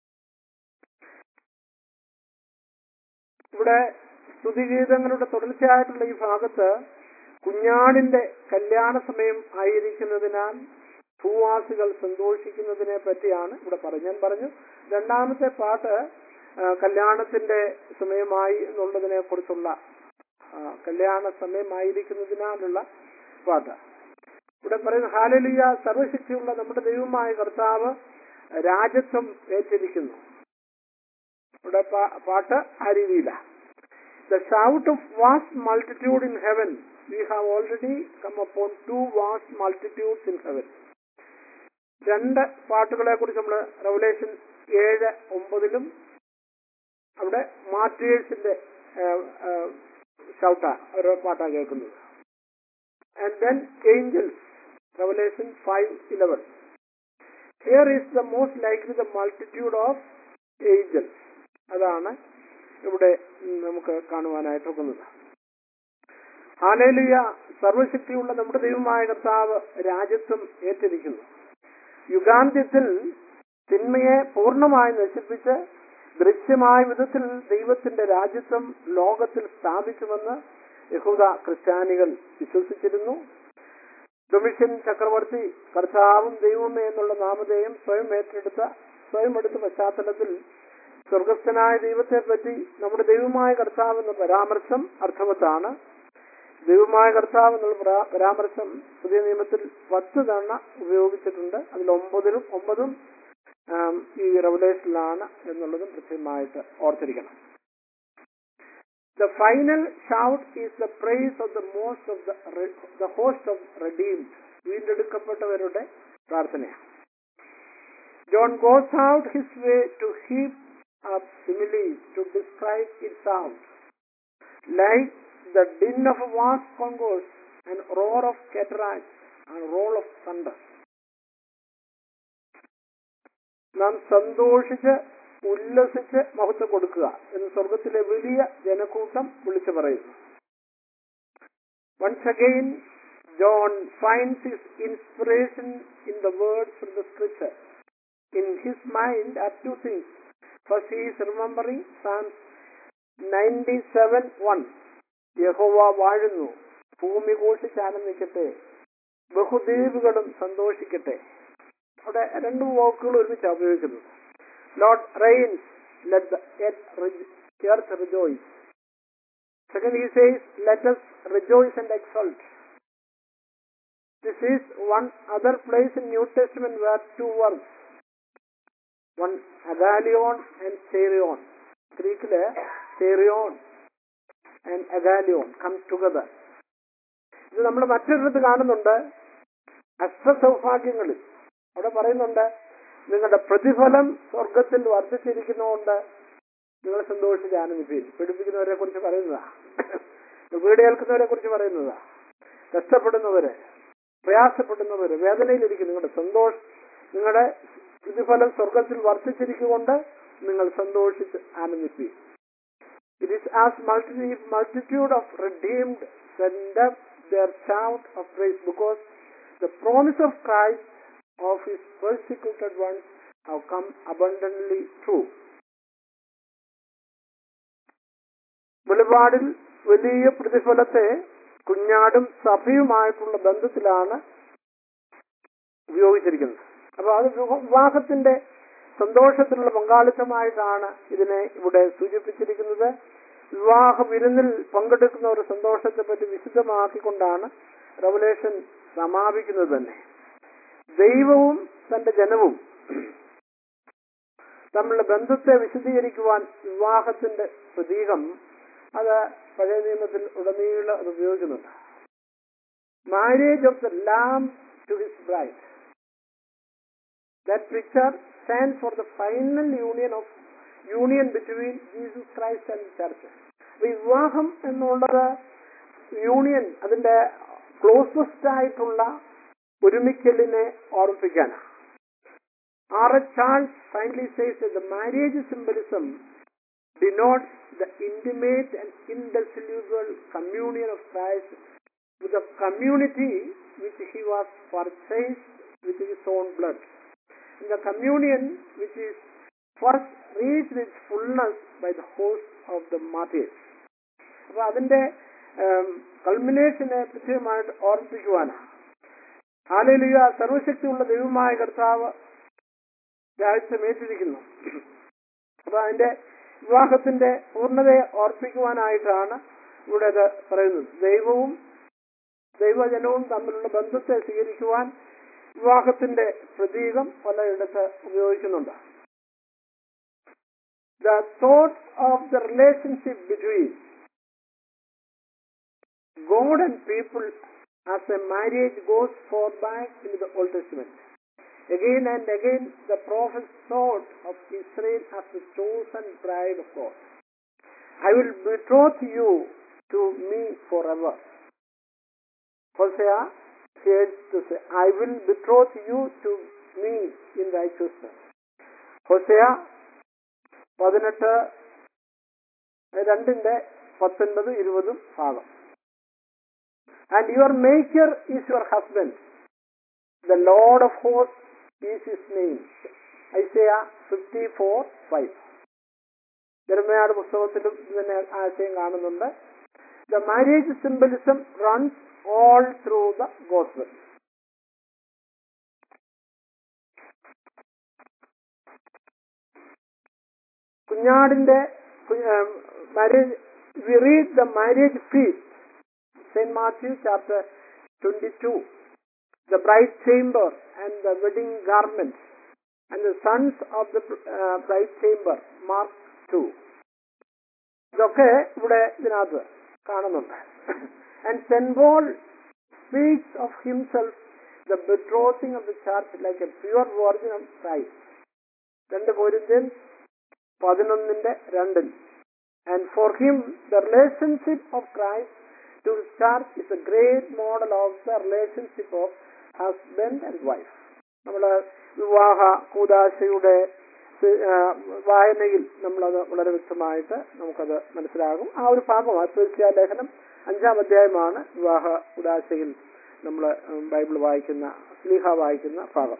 ഇവിടെ സ്തുതിഗീതങ്ങളുടെ തുടർച്ചയായിട്ടുള്ള ഈ ഭാഗത്ത് കുഞ്ഞാടിന്റെ കല്യാണ സമയം ആയിരിക്കുന്നതിനാൽ ഭൂവാസികൾ സന്തോഷിക്കുന്നതിനെ പറ്റിയാണ് ഇവിടെ പറഞ്ഞത് ഞാൻ പറഞ്ഞു രണ്ടാമത്തെ പാട്ട് ആ, കല്യാണത്തിന്റെ സമയമായി എന്നുള്ളതിനെ കുറിച്ചുള്ള കല്യാണ സമയമായിരിക്കുന്നതിനാലുള്ള പാട്ട് ഇവിടെ പറയുന്ന ഹാലലിയ സർവശക്തിയുള്ള നമ്മുടെ ദൈവമായ കർത്താവ് രാജത്വം ഏറ്റിരിക്കുന്നു ഇവിടെ പാ- പാട്ട് ആ രീതിയിലാണ് The shout of vast multitude in heaven. We have already come upon two vast multitudes in heaven. രണ്ട് പാട്ടുകളെ കുറിച്ച് നമ്മൾ റവലേഷൻ ഏഴ് ഒമ്പതിലും അവിടെ മാർട്ടിയേഴ്സിന്റെ ഷൗട്ട ഒരു പാട്ടാണ് കേൾക്കുന്നത് and then angels Revelation five eleven here is the most likely the multitude of angels അതാണ് ഇവിടെ നമുക്ക് കാണുവാനായിട്ട് ഒക്കുന്നത് ഹാലേലുയ സർവശക്തിയുള്ള നമ്മുടെ ദൈവമായ കർത്താവ് രാജ്യത്വം ഏറ്റിരിക്കുന്നു യുഗാന്ത്യത്തിൽ തിന്മയെ പൂർണ്ണമായി നശിപ്പിച്ച് ദൃശ്യമായ വിധത്തിൽ ദൈവത്തിന്റെ രാജ്യത്വം ലോകത്തിൽ സ്ഥാപിക്കുമെന്ന് യഹൂദ ക്രിസ്ത്യാനികൾ വിശ്വസിച്ചിരുന്നു ഡൊമിഷ്യൻ ചക്രവർത്തി കർത്താവും ദൈവമേ എന്നുള്ള നാമധേയം സ്വയം ഏറ്റെടുത്ത സ്വയം എടുത്ത പശ്ചാത്തലത്തിൽ സ്വർഗസ്ഥനായ ദൈവത്തെ പറ്റി നമ്മുടെ ദൈവമായ കർത്താവ് എന്ന പരാമർശം അർത്ഥവത്താണ് ദൈവമായ കർത്താവ് എന്നുള്ള പരാ- പരാമർശം പുതിയ നിയമത്തിൽ പത്ത് തവണ ഉപയോഗിച്ചിട്ടുണ്ട് അതിൽ ഒമ്പതിലും ഒമ്പതും ആം, ഈ റെവലേഷനിലാണ് എന്നുള്ളതും കൃത്യമായിട്ട് ഓർത്തിരിക്കണം The final shout is the praise of the most of the, re- the host of redeemed. വീണ്ടെടുക്കപ്പെട്ടവരുടെ പ്രാർത്ഥനയാണ് John goes out his way to heap up similes to describe its sound. Like the din of a vast concourse and roar of cataracts and roll of thunder. നാം സന്തോഷിച്ച് ഉല്ലസിച്ച് മഹത്വം കൊടുക്കുക എന്ന് സ്വർഗത്തിലെ വലിയ ജനക്കൂട്ടം വിളിച്ചു പറയുന്നു once again John finds his inspiration in the words from the scripture in his mind are two things first he is remembering Psalms ninety seven one യഹോവ വാഴുന്നു ഭൂമി ഘോഷിച്ചാനന്ദിക്കട്ടെ ബഹുദ്വീപുകളും സന്തോഷിക്കട്ടെ അവിടെ രണ്ട് വാക്കുകൾ ഒരുമിച്ച് ഉപയോഗിക്കുന്നത് Lord reigns let the earth rejoice second he says let us rejoice and exult this is one other place in new testament where two words one അഗാലിയോൺ ആൻഡ് സ്റ്റേറിയോൺ ഗ്രീക്കില് സ്റ്റേറിയോൺ ആൻഡ് അഗാലിയോൺ കം ടുഗദർ ഇത് നമ്മൾ മറ്റൊരിടത്ത് കാണുന്നുണ്ട് അഷ്ടസൗഭാഗ്യങ്ങളിൽ അവിടെ പറയുന്നുണ്ട് നിങ്ങളുടെ പ്രതിഫലം സ്വർഗത്തിൽ വർദ്ധിച്ചിരിക്കുന്നതുകൊണ്ട് നിങ്ങൾ സന്തോഷിച്ച് ആനന്ദിപ്പീൻ പീഡിപ്പിക്കുന്നവരെ കുറിച്ച് പറയുന്നതാ വീടേൽക്കുന്നവരെ കുറിച്ച് പറയുന്നതാ കഷ്ടപ്പെടുന്നവര് പ്രയാസപ്പെടുന്നവര് വേദനയിലിരിക്കും നിങ്ങളുടെ സന്തോഷം നിങ്ങളുടെ പ്രതിഫലം സ്വർഗത്തിൽ വർദ്ധിച്ചിരിക്കുകൊണ്ട് നിങ്ങൾ സന്തോഷിച്ച് ആനന്ദിപ്പീൻ It is as multi- multitude of redeemed send up their shout of praise because the promise of Christ of his persecuted ones have come abundantly true. വെളിപാടിൽ വലിയ പ്രതിഫലത്തെ കുഞ്ഞാടും സഭയുമായിട്ടുള്ള ബന്ധത്തിലാണ് ഉപയോഗിച്ചിരിക്കുന്നത് അപ്പൊ അത് വിവ- വിവാഹത്തിന്റെ സന്തോഷത്തിലുള്ള പങ്കാളിത്തമായിട്ടാണ് ഇതിനെ ഇവിടെ സൂചിപ്പിച്ചിരിക്കുന്നത് വിവാഹ വിരുന്നിൽ പങ്കെടുക്കുന്ന ഒരു സന്തോഷത്തെ പറ്റി വിശുദ്ധമാക്കിക്കൊണ്ടാണ് റവലേഷൻ സമാപിക്കുന്നത് തന്നെ ദൈവവും തന്റെ ജനവും തമ്മിലുള്ള ബന്ധത്തെ വിശദീകരിക്കുവാൻ വിവാഹത്തിന്റെ പ്രതീകം അത് പഴയ നിയമത്തിൽ ഉടനീളം അത് ഉപയോഗിക്കുന്നുണ്ട് marriage of the lamb to his bride That picture stands for the final union of union between Jesus Christ and the church. വിവാഹം എന്നുള്ളത് യൂണിയൻ അതിന്റെ ക്ലോസസ്റ്റ് ആയിട്ടുള്ള ഒരുമിക്കലിനെ ഓർമ്മിപ്പിക്കാനാണ് R A Charles finally says the marriage symbolism denotes the intimate and indissoluble communion of Christ with the community which he was purchased with his own blood. In the communion which is first reached its fullness by the host of the martyrs. അപ്പൊ അതിന്റെ കൾമിനേഷനെ കൃത്യമായിട്ട് ഓർമ്മിപ്പിക്കുവാനാണ് ഹാലലിയ സർവശക്തിയുള്ള ദൈവമായ കർത്താവ് രാഴ്ചമേറ്റിരിക്കുന്നു അപ്പൊ അതിന്റെ വിവാഹത്തിന്റെ പൂർണ്ണതയെ ഓർപ്പിക്കുവാനായിട്ടാണ് ഇവിടെ അത് പറയുന്നത് ദൈവവും ദൈവജനവും തമ്മിലുള്ള ബന്ധത്തെ സ്വീകരിക്കുവാൻ വിവാഹത്തിന്റെ പ്രതീകം പലയിടത്ത് ഉപയോഗിക്കുന്നുണ്ട് the thought of the relationship between God and people as a marriage goes far back into the Old Testament. Again and again, the prophets thought of Israel as the chosen bride of God. I will betroth you to me forever. Hosea says to say, I will betroth you to me in righteousness. Hosea പതിനെട്ട് രണ്ടിന്റെ പത്തൊൻപത് ഇരുപതും ഭാഗം and your maker is your husband. The Lord of hosts is his name. Isaiah 54, 5. ജർമ്മയാട് പുസ്തകത്തിലും ഇതിനെ ആശയം കാണുന്നുണ്ട് the marriage symbolism runs all through the gospel കുഞ്ഞാടിന്റെ marriage we read the marriage feast St. Matthew chapter 22, the bride chamber and the wedding garments, and the sons of the uh, bride chamber, Mark 2. ഇതൊക്കെ ഇവിടെ ഇതിനകത്ത് കാണുന്നുണ്ട് and Saint Paul speaks of himself the betrothing of the church like a pure virgin of Christ രണ്ട് പോരിന്ത്യൻ പതിനൊന്നിന്റെ രണ്ടിൽ and for him the relationship of Christ to the church is a great model of the relationship of husband and wife. നമ്മൾ വിവാഹ കൂതാശയുടെ വായനയിൽ നമ്മളത് വളരെ വ്യക്തമായിട്ട് നമുക്കത് മനസ്സിലാകും ആ ഒരു ഭാഗം അത്വസ്യ ലേഖനം അഞ്ചാം അധ്യായമാണ് വിവാഹ കൂതാശയിൽ നമ്മൾ ബൈബിൾ വായിക്കുന്ന സ്ലീഹ വായിക്കുന്ന ഭാഗം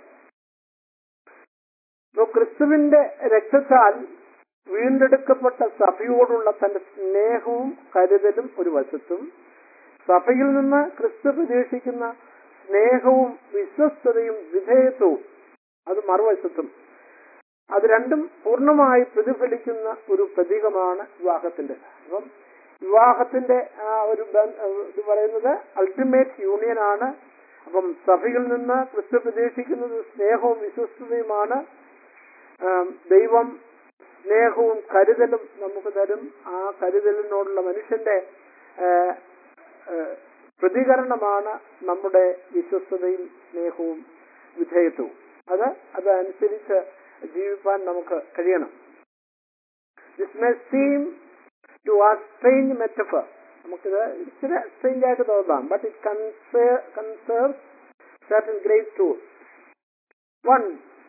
അപ്പോൾ ക്രിസ്തുവിന്റെ രക്തത്താൽ വീണ്ടെടുക്കപ്പെട്ട സഭയോടുള്ള തന്റെ സ്നേഹവും കരുതലും ഒരു വശത്തും സഭയിൽ നിന്ന് ക്രിസ്തു പ്രതീക്ഷിക്കുന്ന സ്നേഹവും വിശ്വസ്തതയും വിധേയത്വവും അത് മറുവശത്തും അത് രണ്ടും പൂർണ്ണമായി പ്രതിഫലിക്കുന്ന ഒരു പ്രതീകമാണ് വിവാഹത്തിന്റെ അപ്പം വിവാഹത്തിന്റെ ആ ഒരു ഇത് പറയുന്നത് അൾട്ടിമേറ്റ് യൂണിയൻ ആണ് അപ്പം സഭയിൽ നിന്ന് ക്രിസ്തു പ്രതീക്ഷിക്കുന്നത് സ്നേഹവും വിശ്വസ്തതയുമാണ് ആം, ദൈവം സ്നേഹവും കരുതലും നമുക്ക് തരും ആ കരുതലിനോടുള്ള മനുഷ്യന്റെ ആ, ആ, പ്രതികരണമാണ് നമ്മുടെ വിശ്വസ്തതയും സ്നേഹവും വിധേയത്വവും അത് അതനുസരിച്ച് ജീവിപ്പാൻ നമുക്ക് കഴിയണം this may seem to a strange metaphor നമുക്കിത് ഇച്ചിരി സ്ട്രെയിഞ്ച് ആയിട്ട് തോന്നാം but it conserve certain great truths. One,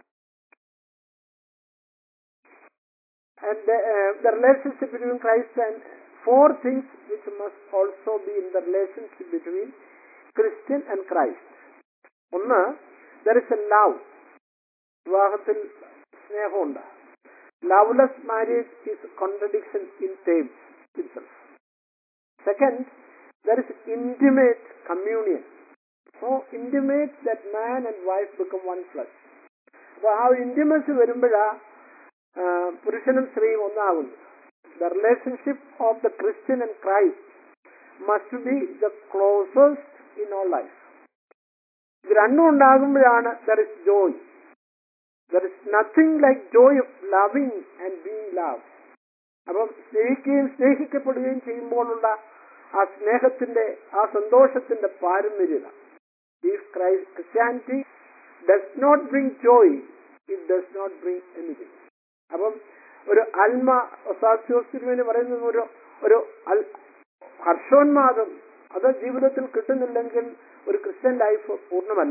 and the, uh, the relationship between Christ and four things which must also be in the relationship between Christian and Christ. ഒന്ന് ദർ ഇസ് എ ലവ് വിവാഹത്തിൽ സ്നേഹമുണ്ട് loveless marriage is contradiction in terms itself second there is intimate communion so intimate that man and wife become one flesh അപ്പൊ ആ ഇന്റിമസി വരുമ്പോഴാ ആ, പുരുഷനും സ്ത്രീയും ഒന്നാകുന്നു the relationship of the Christian and Christ must be the closest in all life ഇത് രണ്ടും ഉണ്ടാകുമ്പോഴാണ് there is joy there is nothing like joy of loving and being love അപ്പം സ്നേഹിക്കുകയും സ്നേഹിക്കപ്പെടുകയും ചെയ്യുമ്പോഴുള്ള ആ സ്നേഹത്തിന്റെ ആ സന്തോഷത്തിന്റെ പാരമ്പര്യത if Christ, Christianity does not bring joy, it does not bring anything. അപ്പം ഒരു അൽമ ഒസാക്യോസ്തിരുവിന് പറയുന്നത് ഒരു ഒരു അൽ- ഹർഷോന്മാദം അത് ജീവിതത്തിൽ കിട്ടുന്നില്ലെങ്കിൽ ഒരു ക്രിസ്ത്യൻ ലൈഫ് പൂർണ്ണമല്ല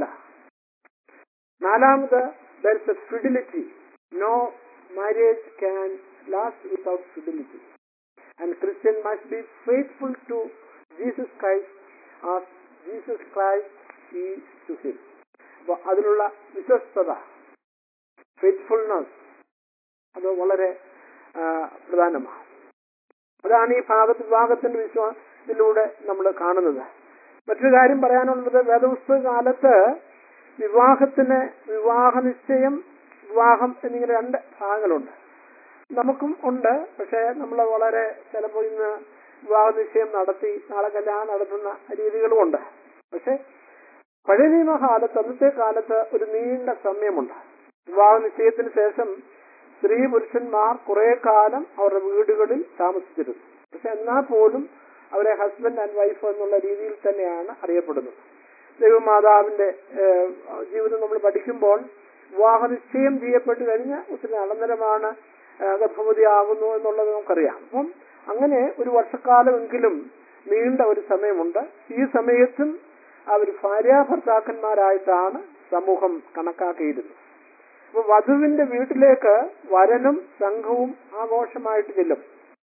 നാലാമത് there is a fidelity no marriage can last without fidelity and Christian must be faithful to Jesus Christ uh Jesus Christ is to him അപ്പൊ അതിലുള്ള വിശ്വസ്തത ഫെയ്ത്ത്ഫുൾനെസ് അത് വളരെ ആ, പ്രധാനമാണ് അതാണ് ഈ ഭാഗത്ത് വിഭാഗത്തിന്റെ വിശ്വാസത്തിലൂടെ നമ്മൾ കാണുന്നത് മറ്റൊരു കാര്യം പറയാനുള്ളത് വേദപുസ്തക കാലത്ത് വിവാഹത്തിന് വിവാഹ നിശ്ചയം വിവാഹം എന്നിങ്ങനെ രണ്ട് ഭാഗങ്ങളുണ്ട് നമുക്കും ഉണ്ട് പക്ഷെ നമ്മൾ വളരെ ചിലപ്പോൾ ഇന്ന് വിവാഹ നിശ്ചയം നടത്തി നാളെ കല്യാണം നടത്തുന്ന രീതികളുമുണ്ട് പക്ഷെ പഴയ നിയമകാലത്ത് അന്നത്തെ കാലത്ത് ഒരു നീണ്ട സമയമുണ്ട് വിവാഹ നിശ്ചയത്തിന് ശേഷം സ്ത്രീ പുരുഷന്മാർ കുറെ കാലം അവരുടെ വീടുകളിൽ താമസിച്ചിരുന്നു പക്ഷെ എന്നാൽ പോലും അവരെ ഹസ്ബൻഡ് ആൻഡ് വൈഫ് എന്നുള്ള രീതിയിൽ തന്നെയാണ് അറിയപ്പെടുന്നത് ദൈവമാതാവിന്റെ ഏഹ്, ജീവിതം നമ്മൾ പഠിക്കുമ്പോൾ വിവാഹ നിശ്ചയം ചെയ്യപ്പെട്ട് കഴിഞ്ഞ് ഒത്തിരി അനന്തരമാണ് ഏഹ്, ഗർഭവതിയാകുന്നു എന്നുള്ളത് നമുക്കറിയാം അപ്പം അങ്ങനെ ഒരു വർഷക്കാലമെങ്കിലും നീണ്ട ഒരു സമയമുണ്ട് ഈ സമയത്തും അവർ ഭാര്യാഭർത്താക്കന്മാരായിട്ടാണ് സമൂഹം കണക്കാക്കിയിരുന്നത് അപ്പൊ വധുവിന്റെ വീട്ടിലേക്ക് വരനും സംഘവും ആഘോഷമായിട്ട് ചെല്ലും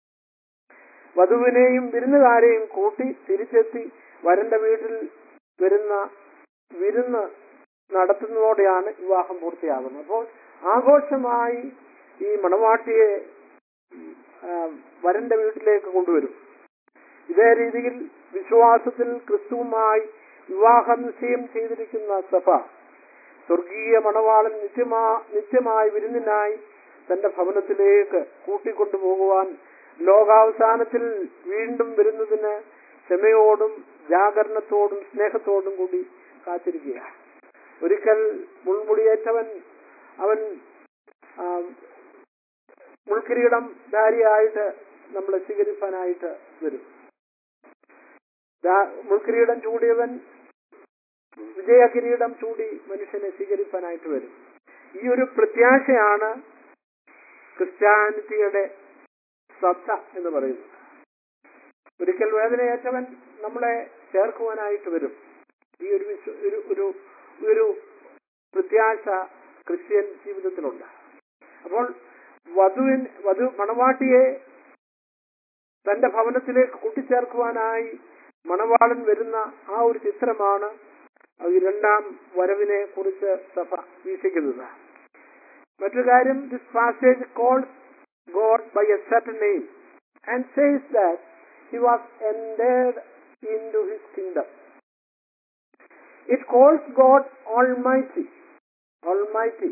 വധുവിനെയും വിരുന്നുകാരെയും കൂട്ടി തിരിച്ചെത്തി വരന്റെ വീട്ടിൽ വരുന്ന വിരുന്ന് നടത്തുന്നതോടെയാണ് വിവാഹം പൂർത്തിയാകുന്നത് അപ്പോൾ ആഘോഷമായി ഈ മണവാട്ടിയെ ആ, വരന്റെ വീട്ടിലേക്ക് കൊണ്ടുവരും ഇതേ രീതിയിൽ വിശ്വാസത്തിൽ ക്രിസ്തുവുമായി വിവാഹ നിശ്ചയം ചെയ്തിരിക്കുന്ന സഭ സ്വർഗീയ മണവാളൻ നിത്യമാ നിത്യമായ വിരുന്നിനായി തന്റെ ഭവനത്തിലേക്ക് കൂട്ടിക്കൊണ്ടുപോകുവാൻ ലോകാവസാനത്തിൽ വീണ്ടും വരുന്നതിന് ക്ഷമയോടും ജാഗരണത്തോടും സ്നേഹത്തോടും കൂടി കാത്തിരിക്കുകയാണ് ഒരിക്കൽ മുൾമുടിയേറ്റവൻ അവൻ ആ, മുൾക്കിരീടം ധാരിയായിട്ട് നമ്മളെ സ്വീകരിക്കാനായിട്ട് വരും ദാ- മുൾക്കിരീടം ചൂടിയവൻ വിജയകിരീടം ചൂടി മനുഷ്യനെ സ്വീകരിക്കാനായിട്ട് വരും ഈ ഒരു പ്രത്യാശയാണ് ക്രിസ്ത്യാനിറ്റിയുടെ സത്ത എന്ന് പറയുന്നത് ഒരിക്കൽ വേദനയേറ്റവൻ നമ്മളെ ചേർക്കുവാനായിട്ട് വരും ഈ ഒരു വിശ്വ- ഒരു ഒരു ഒരു പ്രത്യാശ ക്രിസ്ത്യൻ ജീവിതത്തിലുണ്ട് അപ്പോൾ വധുവിൻ വധു മണവാട്ടിയെ തന്റെ ഭവനത്തിലേക്ക് കൂട്ടിച്ചേർക്കുവാനായി മണവാളൻ വരുന്ന ആ ഒരു ചിത്രമാണ് ഈ രണ്ടാം വരവിനെ കുറിച്ച് സഭ വീക്ഷിക്കുന്നത് മറ്റൊരു കാര്യം this passage calls God by a certain name and says that he was ended in to his kingdom it calls God almighty almighty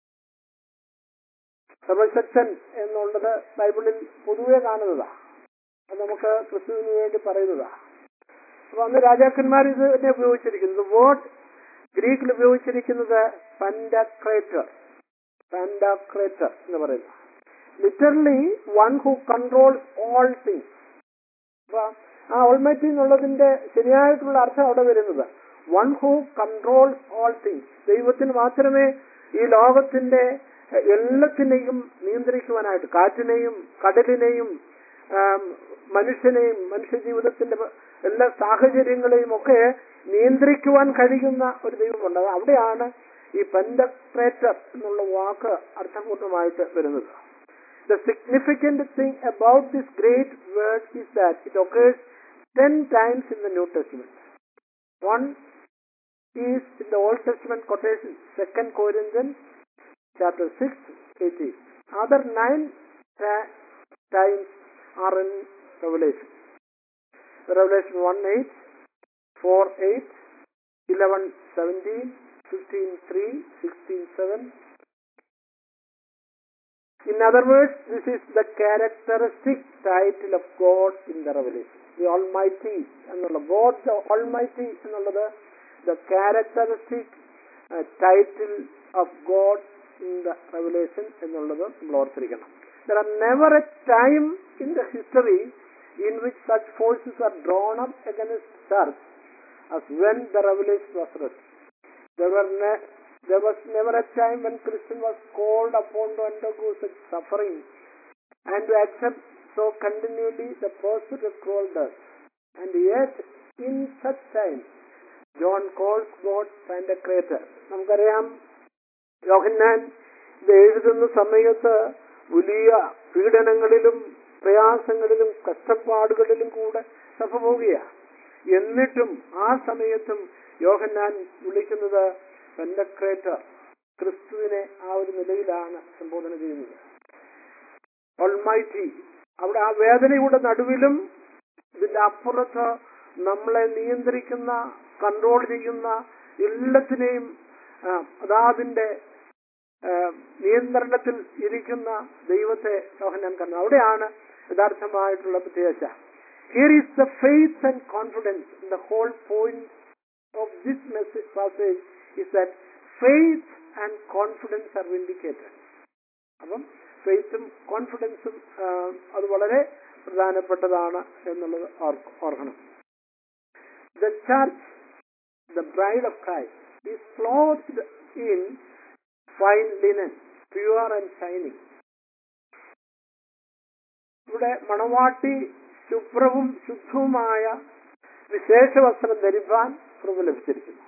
സർവശക്തൻ എന്നുള്ളത് ബൈബിളിൽ പൊതുവെ കാണുന്നതാ അത് നമുക്ക് ക്രിസ്തുവിന് വേണ്ടി പറയുന്നതാ അപ്പൊ അന്ന് രാജാക്കന്മാർ ഇത് തന്നെ ഉപയോഗിച്ചിരിക്കുന്നത് വേർഡ് ഗ്രീക്കിൽ ഉപയോഗിച്ചിരിക്കുന്നത് പൻഡക്രേറ്റർ പാൻഡാക്രേറ്റർ എന്ന് പറയുന്നത് literally one who controls all things അപ്പൊ ആ ഓൾമൈറ്റി എന്നുള്ളതിന്റെ ശരിയായിട്ടുള്ള അർത്ഥം അവിടെ വരുന്നത് one who controls all things ദൈവത്തിന് മാത്രമേ ഈ ലോകത്തിന്റെ എ, എല്ലാത്തിനെയും നിയന്ത്രിക്കുവാനായിട്ട് കാറ്റിനെയും കടലിനെയും ആം, മനുഷ്യനെയും മനുഷ്യ ജീവിതത്തിന്റെ എല്ലാ സാഹചര്യങ്ങളെയും ഒക്കെ നിയന്ത്രിക്കുവാൻ കഴിയുന്ന ഒരു ദൈവമുണ്ട് അത് അവിടെയാണ് ഈ പെൻഡക്ട്രേറ്റർ എന്നുള്ള വാക്ക് അർത്ഥപൂർണ്ണമായിട്ട് വരുന്നത് The significant thing about this great word is that it occurs ten times in the New Testament. One is in the Old Testament quotation, Second Corinthians chapter 6, 18. Other nine ta- times are in Revelation. Revelation 1 8, 4 8, 11 17, 15 3, 16 7. In other words, this is the characteristic title of God in the Revelation. The Almighty എന്നുള്ള God the Almighty എന്നുള്ളത് the characteristic uh, title of God in the Revelation എന്നുള്ളത് നമ്മൾ ഓർത്തിരിക്കണം. There are never a time in the history in which such forces are drawn up against church as when the revelation was read. There were ne- there was never a time when Christian was called upon to undergo such suffering and to accept so continually the pursuit of cruel death. And yet, in such time, John calls God and a creator. നമുക്കറിയാം യോഹന്നാൻ ഇത് എഴുതുന്ന സമയത്ത് വലിയ പീഡനങ്ങളിലും പ്രയാസങ്ങളിലും കഷ്ടപ്പാടുകളിലും കൂടെ സഭ പോവുകയാണ് എന്നിട്ടും ആ സമയത്തും യോഹന്നാൻ വിളിക്കുന്നത് പെൻഡക്രേറ്റർ ക്രിസ്തുവിനെ ആ ഒരു നിലയിലാണ് സംബോധന ചെയ്യുന്നത് ഓൾമൈറ്റി അവിടെ ആ വേദനയുടെ നടുവിലും ഇതിന്റെ അപ്പുറത്ത് നമ്മളെ നിയന്ത്രിക്കുന്ന കൺട്രോൾ ചെയ്യുന്ന എല്ലാത്തിനെയും ആ, അതാതിന്റെ ആ, നിയന്ത്രണത്തിൽ ഇരിക്കുന്ന ദൈവത്തെ യോഹന്നാൻ കണ്ടു അവിടെയാണ് യഥാർത്ഥമായിട്ടുള്ള പ്രത്യേകത here is the faith and confidence the whole point of this message passage is that faith and confidence are vindicated. അപ്പം ഫെയ്ത്തും കോൺഫിഡൻസും അത് വളരെ പ്രധാനപ്പെട്ടതാണ് എന്നുള്ളത് ഓർ- ഓർക്കണം the church the bride of Christ is clothed in fine linen pure and shining ഇവിടെ മണവാട്ടി ശുഭ്രവും ശുദ്ധവുമായ വിശേഷ വസ്ത്രം ധരിപ്പാൻ കൃപ ലഭിച്ചിരിക്കുന്നു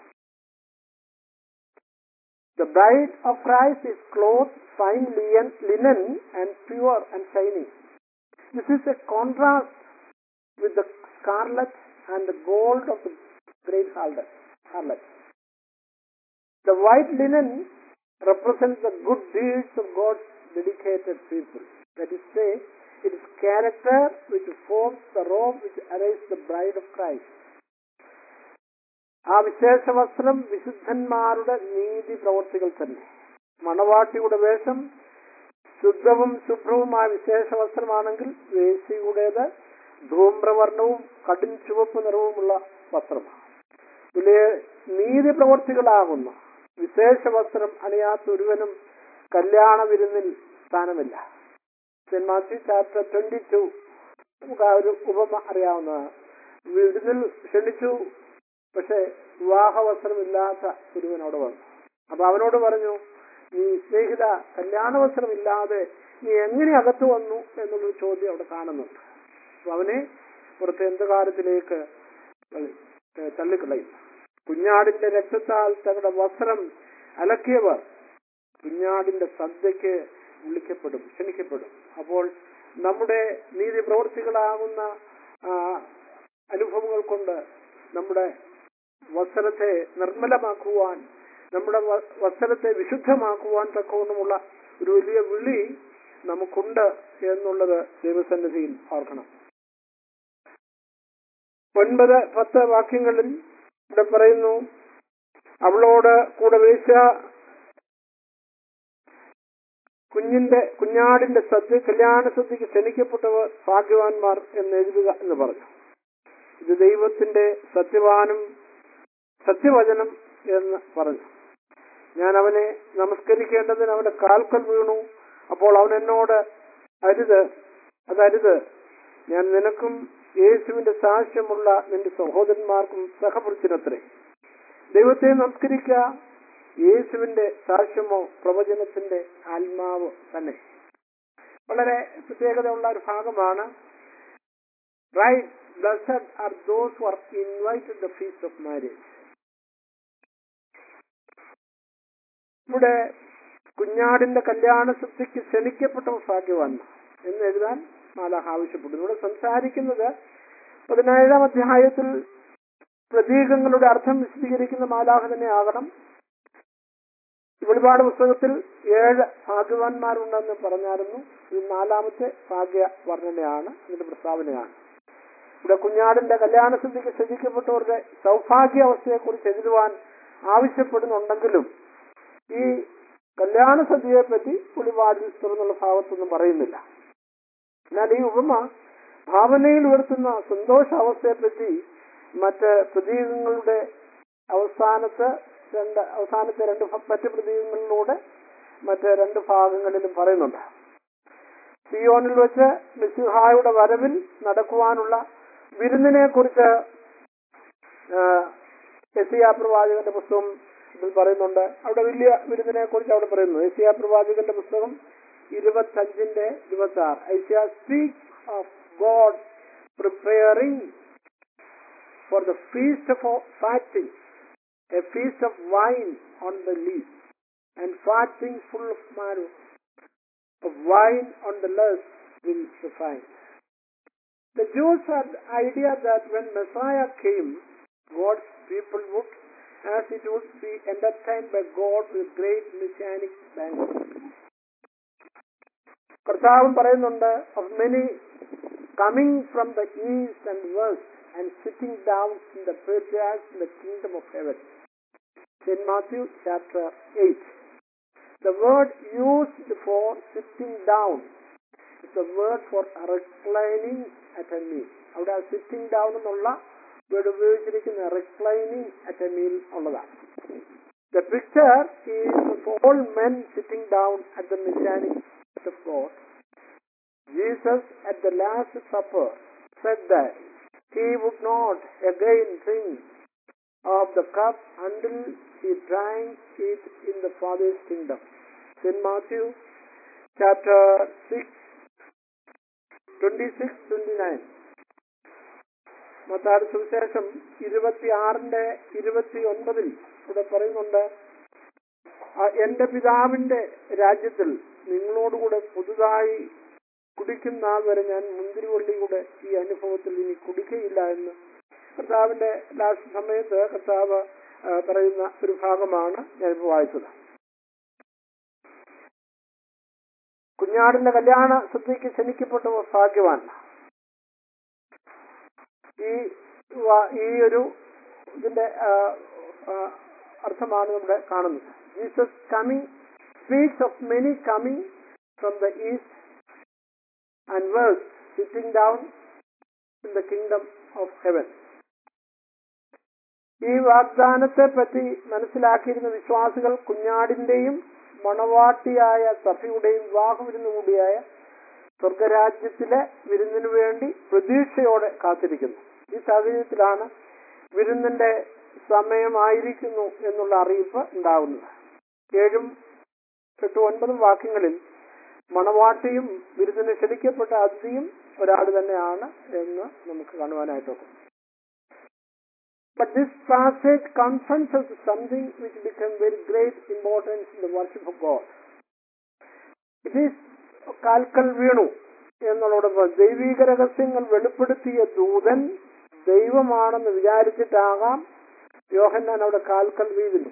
The bride of Christ is clothed fine linen, linen and pure and shining. This is a contrast with the scarlet and the gold of the great harlot. harlot. The white linen represents the good deeds of God's dedicated people. That is to say, it is character which forms the robe which arrays the bride of Christ. ആ വിശേഷ വസ്ത്രം വിശുദ്ധന്മാരുടെ നീതി പ്രവർത്തികൾ തന്നെ മണവാട്ടിയുടെ വേഷം ശുദ്ധവും ശുഭ്രവുമായ വിശേഷ വസ്ത്രമാണെങ്കിൽ വേശിയുടേത് ധൂമ്രവർണവും കടും ചുവപ്പ് നിറവുമുള്ള വസ്ത്രമാണ് ഇതിലെ നീതി പ്രവർത്തികളാകുന്ന വിശേഷ വസ്ത്രം അണിയാത്ത ഒരുവനും കല്യാണ വിരുന്നിൽ സ്ഥാനമില്ല Saint Matthew chapter twenty two നമുക്ക് ആ ഒരു ഉപമ അറിയാവുന്നതാണ് വിരുന്നിൽ ക്ഷണിച്ചു പക്ഷെ വിവാഹ വസ്ത്രമില്ലാത്ത ഒരുവൻ അവിടെ വന്നു അപ്പൊ അവനോട് പറഞ്ഞു നീ സ്നേഹിത കല്യാണ വസ്ത്രമില്ലാതെ നീ എങ്ങനെ അകത്ത് വന്നു എന്നുള്ളൊരു ചോദ്യം അവിടെ കാണുന്നുണ്ട് അപ്പൊ അവനെ പുറത്തെ അന്ധകാരത്തിലേക്ക് തള്ളി- ഏഹ് തള്ളിക്കളയും കുഞ്ഞാടിന്റെ രക്തത്താൽ തങ്ങളുടെ വസ്ത്രം അലക്കിയവർ കുഞ്ഞാടിന്റെ സദ്യക്ക് വിളിക്കപ്പെടും ക്ഷണിക്കപ്പെടും അപ്പോൾ നമ്മുടെ നീതി പ്രവർത്തികളാകുന്ന ആ, അനുഭവങ്ങൾ കൊണ്ട് നമ്മുടെ വസ്ത്രത്തെ നിർമ്മലമാക്കുവാൻ നമ്മുടെ വ- വസ്ത്രത്തെ വിശുദ്ധമാക്കുവാൻ തക്കവണ്ണമുള്ള ഒരു വലിയ വിളി നമുക്കുണ്ട് എന്നുള്ളത് ദൈവസന്നിധിയിൽ ഓർക്കണം ഒൻപത് പത്ത് വാക്യങ്ങളിൽ ഇവിടെ പറയുന്നു അവളോട് കൂടെ വേശ കുഞ്ഞിന്റെ കുഞ്ഞാടിന്റെ സദ്യ കല്യാണ സദ്യക്ക് ക്ഷണിക്കപ്പെട്ടവർ ഭാഗ്യവാന്മാർ എന്ന് എഴുതുക എന്ന് പറഞ്ഞു ഇത് ദൈവത്തിന്റെ സത്യവാനും സത്യവചനം എന്ന് പറഞ്ഞു ഞാൻ അവനെ നമസ്കരിക്കേണ്ടതിന് അവന്റെ കാൽക്കൽ വീണു അപ്പോൾ അവൻ എന്നോട് അരുത് അതരുത് ഞാൻ നിനക്കും യേശുവിന്റെ സാക്ഷ്യമുള്ള നിന്റെ സഹോദരന്മാർക്കും സഹപുരുഷനത്രേ ദൈവത്തെ നമസ്കരിക്കുക യേശുവിന്റെ സാക്ഷ്യമോ പ്രവചനത്തിന്റെ ആത്മാവ് തന്നെ വളരെ പ്രത്യേകതയുള്ള ഒരു ഭാഗമാണ് right blessed are those who are invited the feast of marriage ഇവിടെ കുഞ്ഞാടിന്റെ കല്യാണ സൃഷ്ടിക്ക് ക്ഷണിക്കപ്പെട്ടവർ ഭാഗ്യവാൻ എന്ന് എഴുതാൻ മാലാഹ് ആവശ്യപ്പെടുന്നു ഇവിടെ സംസാരിക്കുന്നത് പതിനേഴാം അധ്യായത്തിൽ പ്രതീകങ്ങളുടെ അർത്ഥം വിശദീകരിക്കുന്ന മാലാഹ തന്നെ ആകണം വെളിപാട് പുസ്തകത്തിൽ ഏഴ് ഭാഗ്യവാന്മാരുണ്ടെന്ന് പറഞ്ഞായിരുന്നു ഇത് നാലാമത്തെ ഭാഗ്യ വർണ്ണനയാണ് ഇതിന്റെ പ്രസ്താവനയാണ് ഇവിടെ കുഞ്ഞാടിന്റെ കല്യാണ സ്ഥിതിക്ക് ശ്രദ്ധിക്കപ്പെട്ടവരുടെ സൗഭാഗ്യ അവസ്ഥയെക്കുറിച്ച് എഴുതുവാൻ ആവശ്യപ്പെടുന്നുണ്ടെങ്കിലും ഈ കല്യാണ സദ്യയെ പറ്റി വെളിപാടിൽ തുറന്നുള്ള ഭാഗത്തൊന്നും പറയുന്നില്ല എന്നാൽ ഈ ഉപമ ഭാവനയിൽ ഉയർത്തുന്ന സന്തോഷാവസ്ഥയെപ്പറ്റി മറ്റ് പ്രതീകങ്ങളുടെ അവസാനത്ത് രണ്ട് അവസാനത്തെ രണ്ട് ഭ- മറ്റ് പ്രതീകങ്ങളിലൂടെ മറ്റ് രണ്ട് ഭാഗങ്ങളിലും പറയുന്നുണ്ട് സിയോനിൽ വെച്ച് മിസിഹായുടെ വരവിൽ നടക്കുവാനുള്ള വിരുന്നിനെ കുറിച്ച് എസിയ പ്രവാചകന്റെ പുസ്തകം ഇതിൽ പറയുന്നുണ്ട് അവിടെ വലിയ വിരുന്നിനെ കുറിച്ച് അവിടെ പറയുന്നു എസിയ പ്രവാചകന്റെ പുസ്തകം ഇരുപത്തഞ്ചിന്റെ ഇരുപത്തി ആറ് Isaiah speak of God preparing for the feast of fatting a feast of wine on the leaf and fatting full of marrow of wine on the lust will suffice. The Jews had the idea that when Messiah came, God's people would, as it would be entertained by God with great messianic banquet. കർത്താവും പറയുന്നുണ്ട് of many coming from the east and west and sitting down in the parties in the kingdom of heaven Saint Matthew chapter eight The word used for sitting down is a word for reclining at a meal. അവിടെ സിറ്റിംഗ് ഡൗൺ എന്നുള്ള വേർഡ് ഉപയോഗിച്ചിരിക്കുന്ന റിക്ലൈനിങ് അറ്റ് എ മീൽ ഉള്ളതാണ് the picture is all men sitting down at the mechanic of God Jesus at the last supper said that he would not again drink of the cup until he drank it in the Father's kingdom. St. Matthew chapter 6, 26, 29. മത്താട് സുവിശേഷം ഇരുപത്തിയാറിന്റെ ഇരുപത്തി ഒൻപതിൽ ഇവിടെ പറയുന്നുണ്ട് "ആ, എന്റെ പിതാവിന്റെ രാജ്യത്തിൽ നിങ്ങളോടുകൂടെ പുതുതായി കുടിക്കുന്ന വരെ ഞാൻ മുന്തിരിവള്ളിയുടെ ഈ അനുഭവത്തിൽ ഇനി കുടിക്കയില്ല എന്ന് കർത്താവിന്റെ ലാസ്റ്റ് സമയത്ത് കർത്താവ് ആ, പറയുന്ന ഒരു ഭാഗമാണ് ഞാനിപ്പോൾ വായിച്ചത് കുഞ്ഞാടിന്റെ കല്യാണ സദ്യക്ക് ക്ഷണിക്കപ്പെട്ടവർ ഭാഗ്യവാൻ ഈ വ- ഈ ഒരു ഇതിന്റെ ആ, ആ, അർത്ഥമാണ് നമ്മുടെ കാണുന്നത് Jesus coming speaks of many coming from the east and വേഴ്സ് sitting down in the kingdom of heaven ഈ വാഗ്ദാനത്തെ പറ്റി മനസ്സിലാക്കിയിരുന്ന വിശ്വാസികൾ കുഞ്ഞാടിന്റെയും മണവാട്ടിയായ സഭയുടെയും വിവാഹവിരുന്നു കൂടിയായ സ്വർഗരാജ്യത്തിലെ വിരുന്നിനു വേണ്ടി പ്രതീക്ഷയോടെ കാത്തിരിക്കുന്നു ഈ സാഹചര്യത്തിലാണ് വിരുന്നിന്റെ സമയമായിരിക്കുന്നു എന്നുള്ള അറിയിപ്പ് ഉണ്ടാകുന്നത് ഏഴും എട്ടും ഒൻപതും വാക്യങ്ങളിൽ മണവാട്ടിയും വിരുന്നിന് ക്ഷണിക്കപ്പെട്ട അതിഥിയും ഒരാൾ തന്നെയാണ് എന്ന് നമുക്ക് കാണുവാനായിട്ടൊക്കും But this passage confronts us with something which became very great importance in the worship of God. It is കാൽക്കൽ വീണു എന്നുള്ളതോടൊപ്പം ദൈവിക രഹസ്യങ്ങൾ വെളിപ്പെടുത്തിയ ദൂതൻ ദൈവമാണെന്ന് വിചാരിച്ചിട്ടാകാം യോഹന്നാൻ അവിടെ കാൽക്കൽ വീഴുന്നു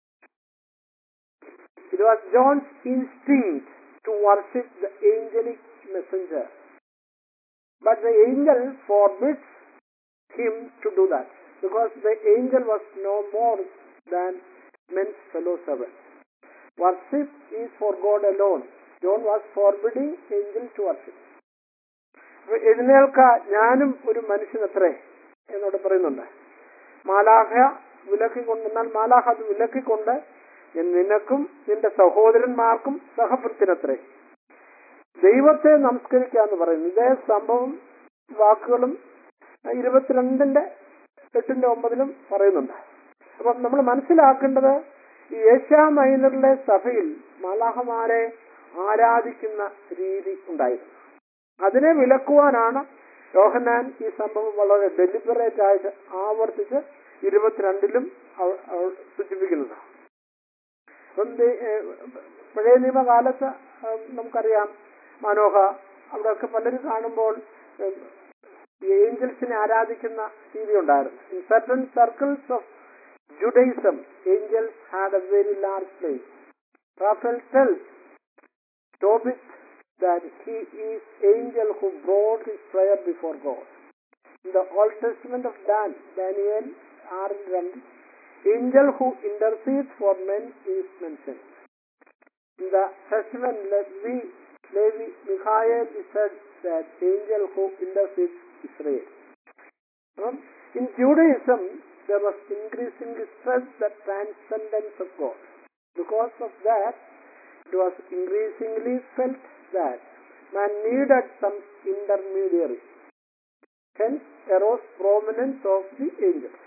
It was John's instinct to worship the angelic messenger. But the angel forbids him to do that because the angel was no more than men's fellow servant. Worship is for God alone. John was forbidding angels to worship. അപ്പൊ എഴുന്നേൽക്ക ഞാനും ഒരു മനുഷ്യനത്രേ എന്നോട് പറയുന്നുണ്ട് മാലാഹ വിലക്കിക്കൊണ്ട് എന്നാൽ മാലാഹ അത് വിലക്കിക്കൊണ്ട് ഞാൻ നിനക്കും നിന്റെ സഹോദരന്മാർക്കും സഹപുത്രത്രേ ദൈവത്തെ നമസ്കരിക്കുക എന്ന് പറയുന്നു ഇതേ സംഭവം വാക്കുകളും ഇരുപത്തിരണ്ടിന്റെ എട്ടിന്റെ ഒമ്പതിലും പറയുന്നുണ്ട് അപ്പം നമ്മൾ മനസ്സിലാക്കേണ്ടത് ഈ ഏഷ്യാ മൈനറിലെ സഭയിൽ മാലാഹമാരെ ആരാധിക്കുന്ന രീതി ഉണ്ടായിരുന്നു അതിനെ വിലക്കുവാനാണ് യോഹന്നാൻ ഈ സംഭവം വളരെ ഡെലിബറേറ്റ് ആയിട്ട് ആവർത്തിച്ച് ഇരുപത്തിരണ്ടിലും അവ- അവ സൂചിപ്പിക്കുന്നത് അപ്പം ദേ- ഏ, പഴയ നിയമകാലത്ത് ആ, നമുക്കറിയാം മനോഹ അവിടെയൊക്കെ പലരും കാണുമ്പോൾ ഏഞ്ചൽസിനെ ആരാധിക്കുന്ന രീതി ഉണ്ടായിരുന്നു in certain circles of Judaism angels had a very large place Raphael tells Tobit that he is angel who brought his prayer before God. In the Old Testament of Dan, Daniel ആറിൽ angel who intercedes for men is mentioned. In the Testament, Levi, Levi, Michael is said that angel who intercedes Israel. Um, in Judaism, there was increasingly stress the transcendence of God. Because of that, it was increasingly felt that man needed some intermediary. Hence arose prominence of the angels.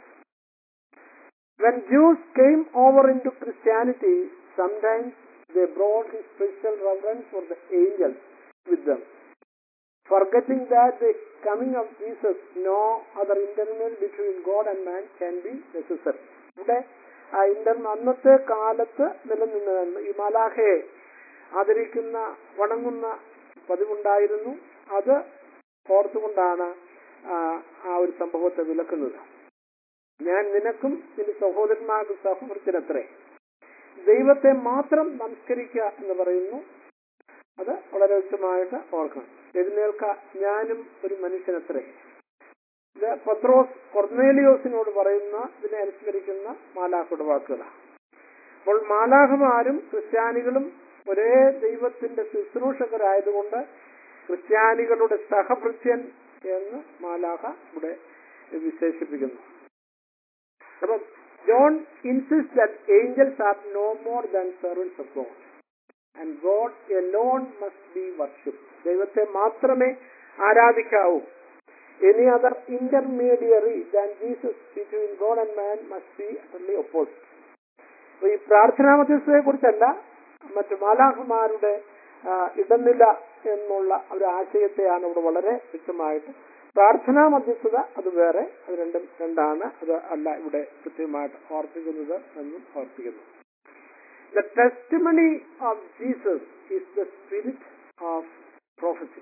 When Jews came over into Christianity, sometimes they brought a special reverence for the angels with them. Forgetting that the coming of Jesus, no other intermediary between God and man can be necessary. ഇവിടെ ആ ഇന്റർ അന്നത്തെ കാലത്ത് നിലനിന്ന ഈ മലാഹയെ ആദരിക്കുന്ന വണങ്ങുന്ന പതിവുണ്ടായിരുന്നു അത് ഓർത്തുകൊണ്ടാണ് ആ, ആ ഒരു സംഭവത്തെ വിലക്കുന്നത് ഞാൻ നിനക്കും നിന്റെ സഹോദരന്മാർക്കും സഹോദരത്തിനത്രേ ദൈവത്തെ മാത്രം നമസ്കരിക്കുക എന്ന് പറയുന്നു അത് വളരെ വ്യക്തമായിട്ട് ഓർക്കണം എഴുന്നേൽക്ക ഞാനും ഒരു മനുഷ്യനത്രേ ഇത് പത്രോസ് കൊർന്നേലിയോസിനോട് പറയുന്ന ഇതിനെ അനുസ്മരിക്കുന്ന മാലാഖയുടെ വാക്കുകളാണ് അപ്പോൾ മാലാഖമാരും ക്രിസ്ത്യാനികളും ഒരേ ദൈവത്തിന്റെ ശുശ്രൂഷകരായതുകൊണ്ട് ക്രിസ്ത്യാനികളുടെ സഹഭൃത്യൻ എന്ന് മാലാഖ ഇവിടെ വിശേഷിപ്പിക്കുന്നു അപ്പം John insist that angels are no more than servants of God and God alone must be worship ദൈവത്തെ മാത്രമേ ആരാധിക്കാവൂ any other intermediary than Jesus between God and man must be utterly opposite അപ്പൊ ഈ പ്രാർത്ഥനാ മധ്യസ്ഥതയെ കുറിച്ചല്ല മറ്റു മാലാഖമാരുടെ ആ, ഇടനില എന്നുള്ള ഒരു ആശയത്തെയാണ് ഇവിടെ വളരെ വ്യക്തമായിട്ട് പ്രാർത്ഥനാ മധ്യസ്ഥത അത് വേറെ അത് രണ്ടും രണ്ടാണ് അത് അല്ല ഇവിടെ കൃത്യമായിട്ട് ഓർപ്പിക്കുന്നത് എന്നും ഓർപ്പിക്കുന്നു the testimony of Jesus is the spirit of prophecy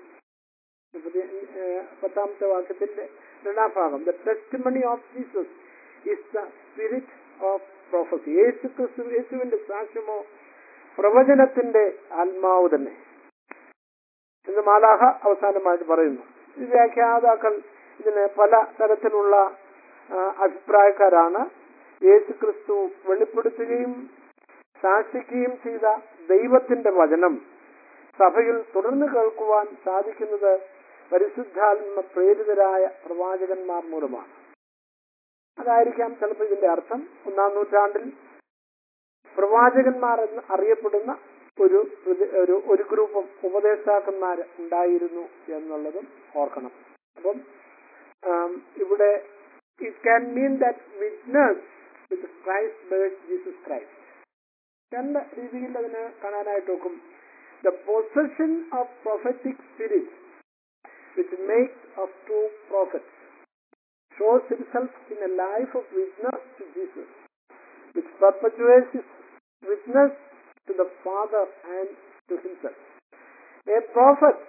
പത്താമത്തെ വാക്യത്തിന്റെ രണ്ടാം ഭാഗം the testimony of Jesus is the spirit of prophecy യേശു ക്രിസ്തു യേശുവിന്റെ സാക്ഷ്യമോ പ്രവചനത്തിന്റെ ആത്മാവ് തന്നെ എന്ന് മാലാഹ അവസാനമായിട്ട് പറയുന്നു ഈ വ്യാഖ്യാതാക്കൾ ഇതിന് പല തരത്തിലുള്ള ആ, അഭിപ്രായക്കാരാണ് യേശു ക്രിസ്തു വെളിപ്പെടുത്തുകയും ശാസിക്കുകയും ചെയ്ത ദൈവത്തിന്റെ വചനം സഭയിൽ തുടർന്ന് കേൾക്കുവാൻ സാധിക്കുന്നത് പരിശുദ്ധാത്മ പ്രേരിതരായ പ്രവാചകന്മാർ മൂലമാണ് അതായിരിക്കാം ചിലപ്പോൾ ഇതിന്റെ അർത്ഥം ഒന്നാം നൂറ്റാണ്ടിൽ പ്രവാചകന്മാർ എന്ന് അറിയപ്പെടുന്ന ഒരു പ്രതി- ഒരു ഒരു ഗ്രൂപ്പ് ഉപദേഷ്ടാക്കന്മാർ ഉണ്ടായിരുന്നു എന്നുള്ളതും ഓർക്കണം അപ്പം ആം, ഇവിടെ it can mean that witness with Christ bears Jesus Christ രണ്ട് രീതിയിൽ അതിനെ കാണാനായിട്ട് നോക്കും the possession of prophetic spirit which makes of to prophets shows himself in a life of witness to Jesus which perpetuates his witness to the Father and to himself. A prophet,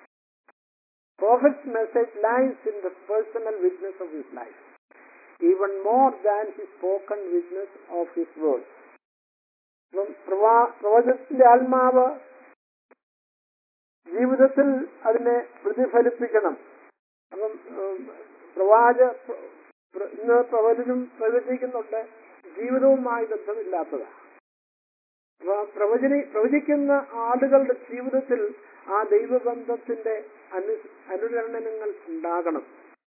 prophet's message lies in the personal witness of his life, even more than his spoken witness of his words. അപ്പം പ്രവാ- പ്രവചനത്തിന്റെ ആത്മാവ് ജീവിതത്തിൽ അതിനെ പ്രതിഫലിപ്പിക്കണം അപ്പം ഉം, പ്രവാച പ്ര- പ്ര- ഇന്ന് പ്രവചനം പ്രവചിക്കുന്നുണ്ട് ജീവിതവുമായി ബന്ധമില്ലാത്തതാണ് അപ്പൊ പ്രവചനി പ്രവചിക്കുന്ന ആളുകളുടെ ജീവിതത്തിൽ ആ ദൈവബന്ധത്തിന്റെ അനു അനുരണനങ്ങൾ ഉണ്ടാകണം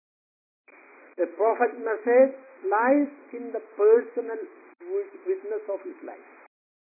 a prophet message lies in the personal witness of his life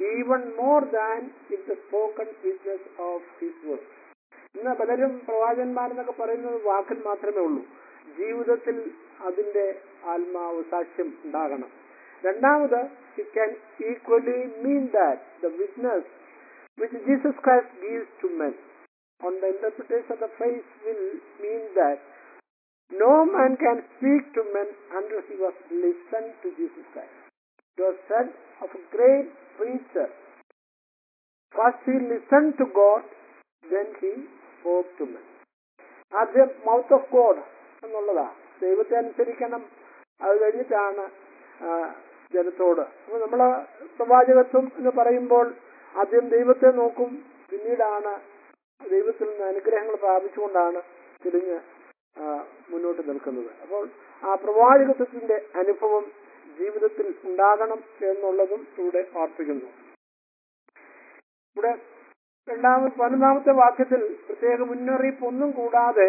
even more than in the spoken witness of his word ഇന്ന് പലരും പ്രവാചകന്മാരെന്നൊക്കെ പറയുന്നത് വാക്കിൽ മാത്രമേ ഉള്ളൂ ജീവിതത്തിൽ അതിന്റെ ആത്മാവ് സാക്ഷ്യം ഉണ്ടാകണം രണ്ടാമത് it can equally mean that the witness which Jesus Christ gives to men on the interpretation of the phrase will mean that no man can speak to men unless he was listened to Jesus Christ. It was said of a great preacher. First he listened to God, then he spoke to men. ആദ്യം മൗത്ത് ഓഫ് ഗോഡ് എന്നുള്ളതാ ദൈവത്തെ അനുസരിക്കണം അത് കഴിഞ്ഞിട്ടാണ് ആ, ജനത്തോട് അപ്പൊ നമ്മള് പ്രവാചകത്വം എന്ന് പറയുമ്പോൾ ആദ്യം ദൈവത്തെ നോക്കും പിന്നീടാണ് ദൈവത്തിൽ നിന്ന് അനുഗ്രഹങ്ങൾ പ്രാപിച്ചുകൊണ്ടാണ് തിരിഞ്ഞ് ആ, മുന്നോട്ട് നിൽക്കുന്നത് അപ്പോൾ ആ പ്രവാചകത്വത്തിന്റെ അനുഭവം ജീവിതത്തിൽ ഉണ്ടാകണം എന്നുള്ളതും ഇവിടെ ഓർപ്പിക്കുന്നു ഇവിടെ രണ്ടാമത് പതിനൊന്നാമത്തെ വാക്യത്തിൽ പ്രത്യേക മുന്നറിയിപ്പ് ഒന്നും കൂടാതെ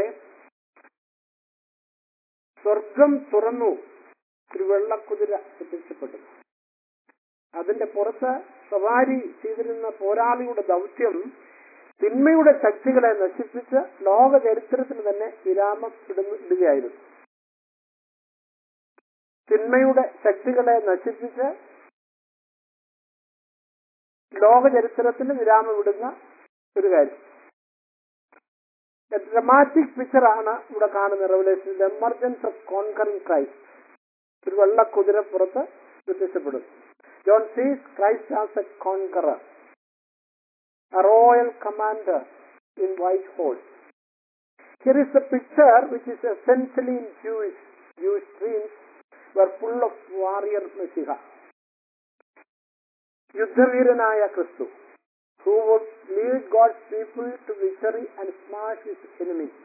സ്വർഗം തുറന്നു ഒരു വെള്ളക്കുതിര പ്രത്യക്ഷപ്പെട്ടു അതിന്റെ പുറത്ത് സവാരി ചെയ്തിരുന്ന പോരാളിയുടെ ദൗത്യം തിന്മയുടെ ശക്തികളെ നശിപ്പിച്ച് ലോക ചരിത്രത്തിന് തന്നെ വിരാമം ഇടുന്നു ഇടുകയായിരുന്നു തിന്മയുടെ ശക്തികളെ നശിപ്പിച്ച് ലോക ചരിത്രത്തിന് വിരാമം ഇടുന്ന ഒരു കാര്യം ഡ്രമാറ്റിക് പിക്ചറാണ് ഇവിടെ കാണുന്ന Revelation emergence of conquering Christ ഒരു വെള്ള കുതിരപ്പുറത്ത് വ്യത്യസ്തപ്പെടും John sees Christ as a conqueror a royal commander in white horse. Here is a picture which is essentially in Jewish. Jewish dreams were full of warrior Messiah. യുദ്ധവീരനായ ക്രിസ്തു who would lead God's people to victory and smash his enemies.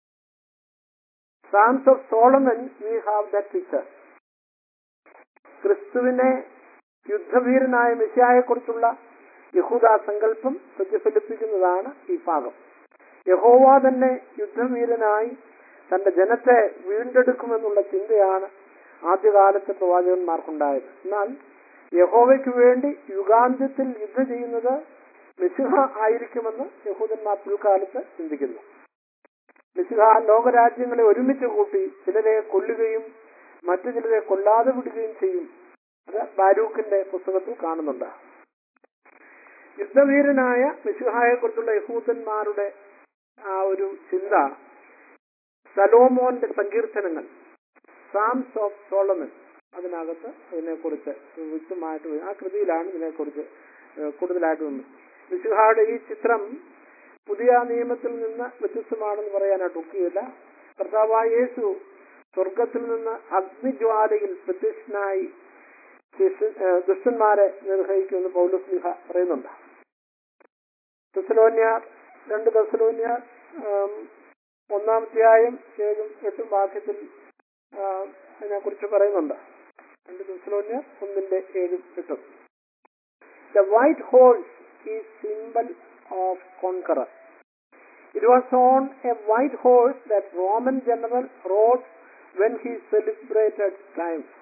Psalms of Solomon, we have that picture. ക്രിസ്തുവിനെ യുദ്ധവീരനായ മെസ്സിയായെക്കുറിച്ചുള്ള യഹൂദ സങ്കല്പം പ്രതിഫലിപ്പിക്കുന്നതാണ് ഈ ഭാഗം യഹോവ തന്നെ യുദ്ധവീരനായി തന്റെ ജനത്തെ വീണ്ടെടുക്കുമെന്നുള്ള ചിന്തയാണ് ആദ്യകാലത്തെ പ്രവാചകന്മാർക്കുണ്ടായത് എന്നാൽ യഹോവയ്ക്ക് വേണ്ടി യുഗാന്ത്യത്തിൽ യുദ്ധം ചെയ്യുന്നത് മിശിഹ ആയിരിക്കുമെന്ന് യഹൂദന്മാർ പിൽക്കാലത്ത് ചിന്തിക്കുന്നു മിശിഹ ലോകരാജ്യങ്ങളെ ഒരുമിച്ച് കൂട്ടി ചിലരെ കൊല്ലുകയും മറ്റു ചിലരെ കൊല്ലാതെ വിടുകയും ചെയ്യും അത് ബാരൂഖിന്റെ പുസ്തകത്തിൽ കാണുന്നുണ്ട് യുദ്ധവീരനായ മിശുഹായെ കുറിച്ചുള്ള യഹൂദന്മാരുടെ ആ ഒരു ചിന്ത സലോമോന്റെ സങ്കീർത്തനങ്ങൾ സാംസ് ഓഫ് സോളമൻ അതിനകത്ത് അതിനെക്കുറിച്ച് വ്യക്തമായിട്ട് വരും. ആ കൃതിയിലാണ് ഇതിനെക്കുറിച്ച് ഏഹ് കൂടുതലായിട്ട് വന്നത് മിശുഹായുടെ ഈ ചിത്രം പുതിയ നിയമത്തിൽ നിന്ന് വ്യത്യസ്തമാണെന്ന് പറയാനായിട്ട് ഒക്കുകയില്ല കർത്താവായ യേശു സ്വർഗത്തിൽ നിന്ന് അഗ്നിജ്വാലയിൽ പ്രത്യക്ഷനായി ശിശു- ഏഹ് ദുഷ്ടന്മാരെ നിർവഹിക്കുമെന്ന് പൗലോസ്ലിഹ പറയുന്നുണ്ട് തെസലോന്യ രണ്ട് തെസലോന്യ ഒന്നാമധ്യായം ഏഴും എട്ടും വാക്യത്തിൽ അതിനെ കുറിച്ച് പറയുന്നുണ്ട് രണ്ട് തെസലോന്യ ഒന്നിന്റെ ഏഴും എട്ടും the white horse is symbol of conqueror It was on a white horse that Roman general rode when he celebrated triumph.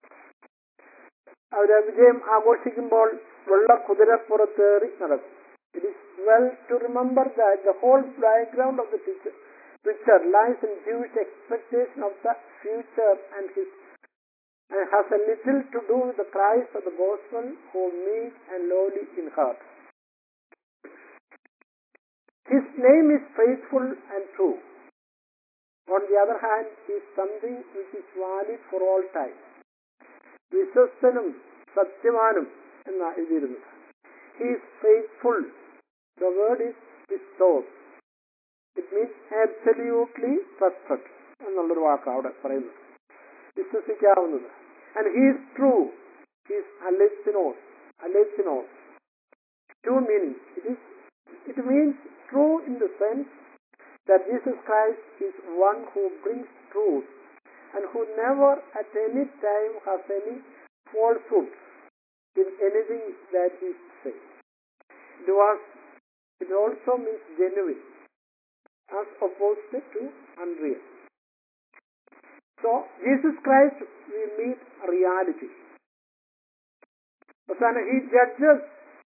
അവര് വിജയം ആഘോഷിക്കുമ്പോൾ വെള്ള കുതിരപ്പുറത്തേറി നടക്കും it is well to remember that the whole background of the picture picture lies in Jewish expectation of the future and his and has a little to do with the Christ of the gospel who meek and lowly in heart. His name is faithful and true. On the other hand, he is something which is valid for all time. വിശ്വസ്തനും സത്യവാനും എന്ന് എഴുതിയിരുന്നത് he's faithful the word is വിസ്റ്റോസ് ഇറ്റ് മീൻസ് ആബ്സല്യൂട്ട്ലി ട്രസ്റ്റഡ് എന്നുള്ളൊരു വാക്കാണ് അവിടെ പറയുന്നത് വിശ്വസിക്കാവുന്നത് ആൻഡ് ഹീസ് ട്രൂ ഹീസ് അലെസിനോസ് അലെസിനോസ് two meaning it is it means true in the sense that Jesus Christ is one who brings truth and who never at any time has any falsehood in anything that he says. It was it also means genuine as opposed to unreal. So Jesus Christ we meet reality. അവസാനം he judges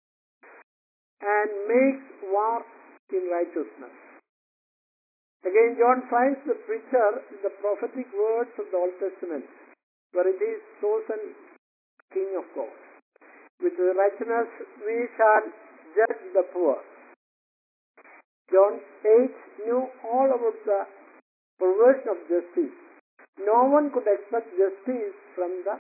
and makes war in righteousness. Again, John finds the picture in the prophetic words of the Old Testament, where it is chosen King of God. With righteousness we shall judge the poor. John 8 knew all about the perversion of justice. No one could expect justice from the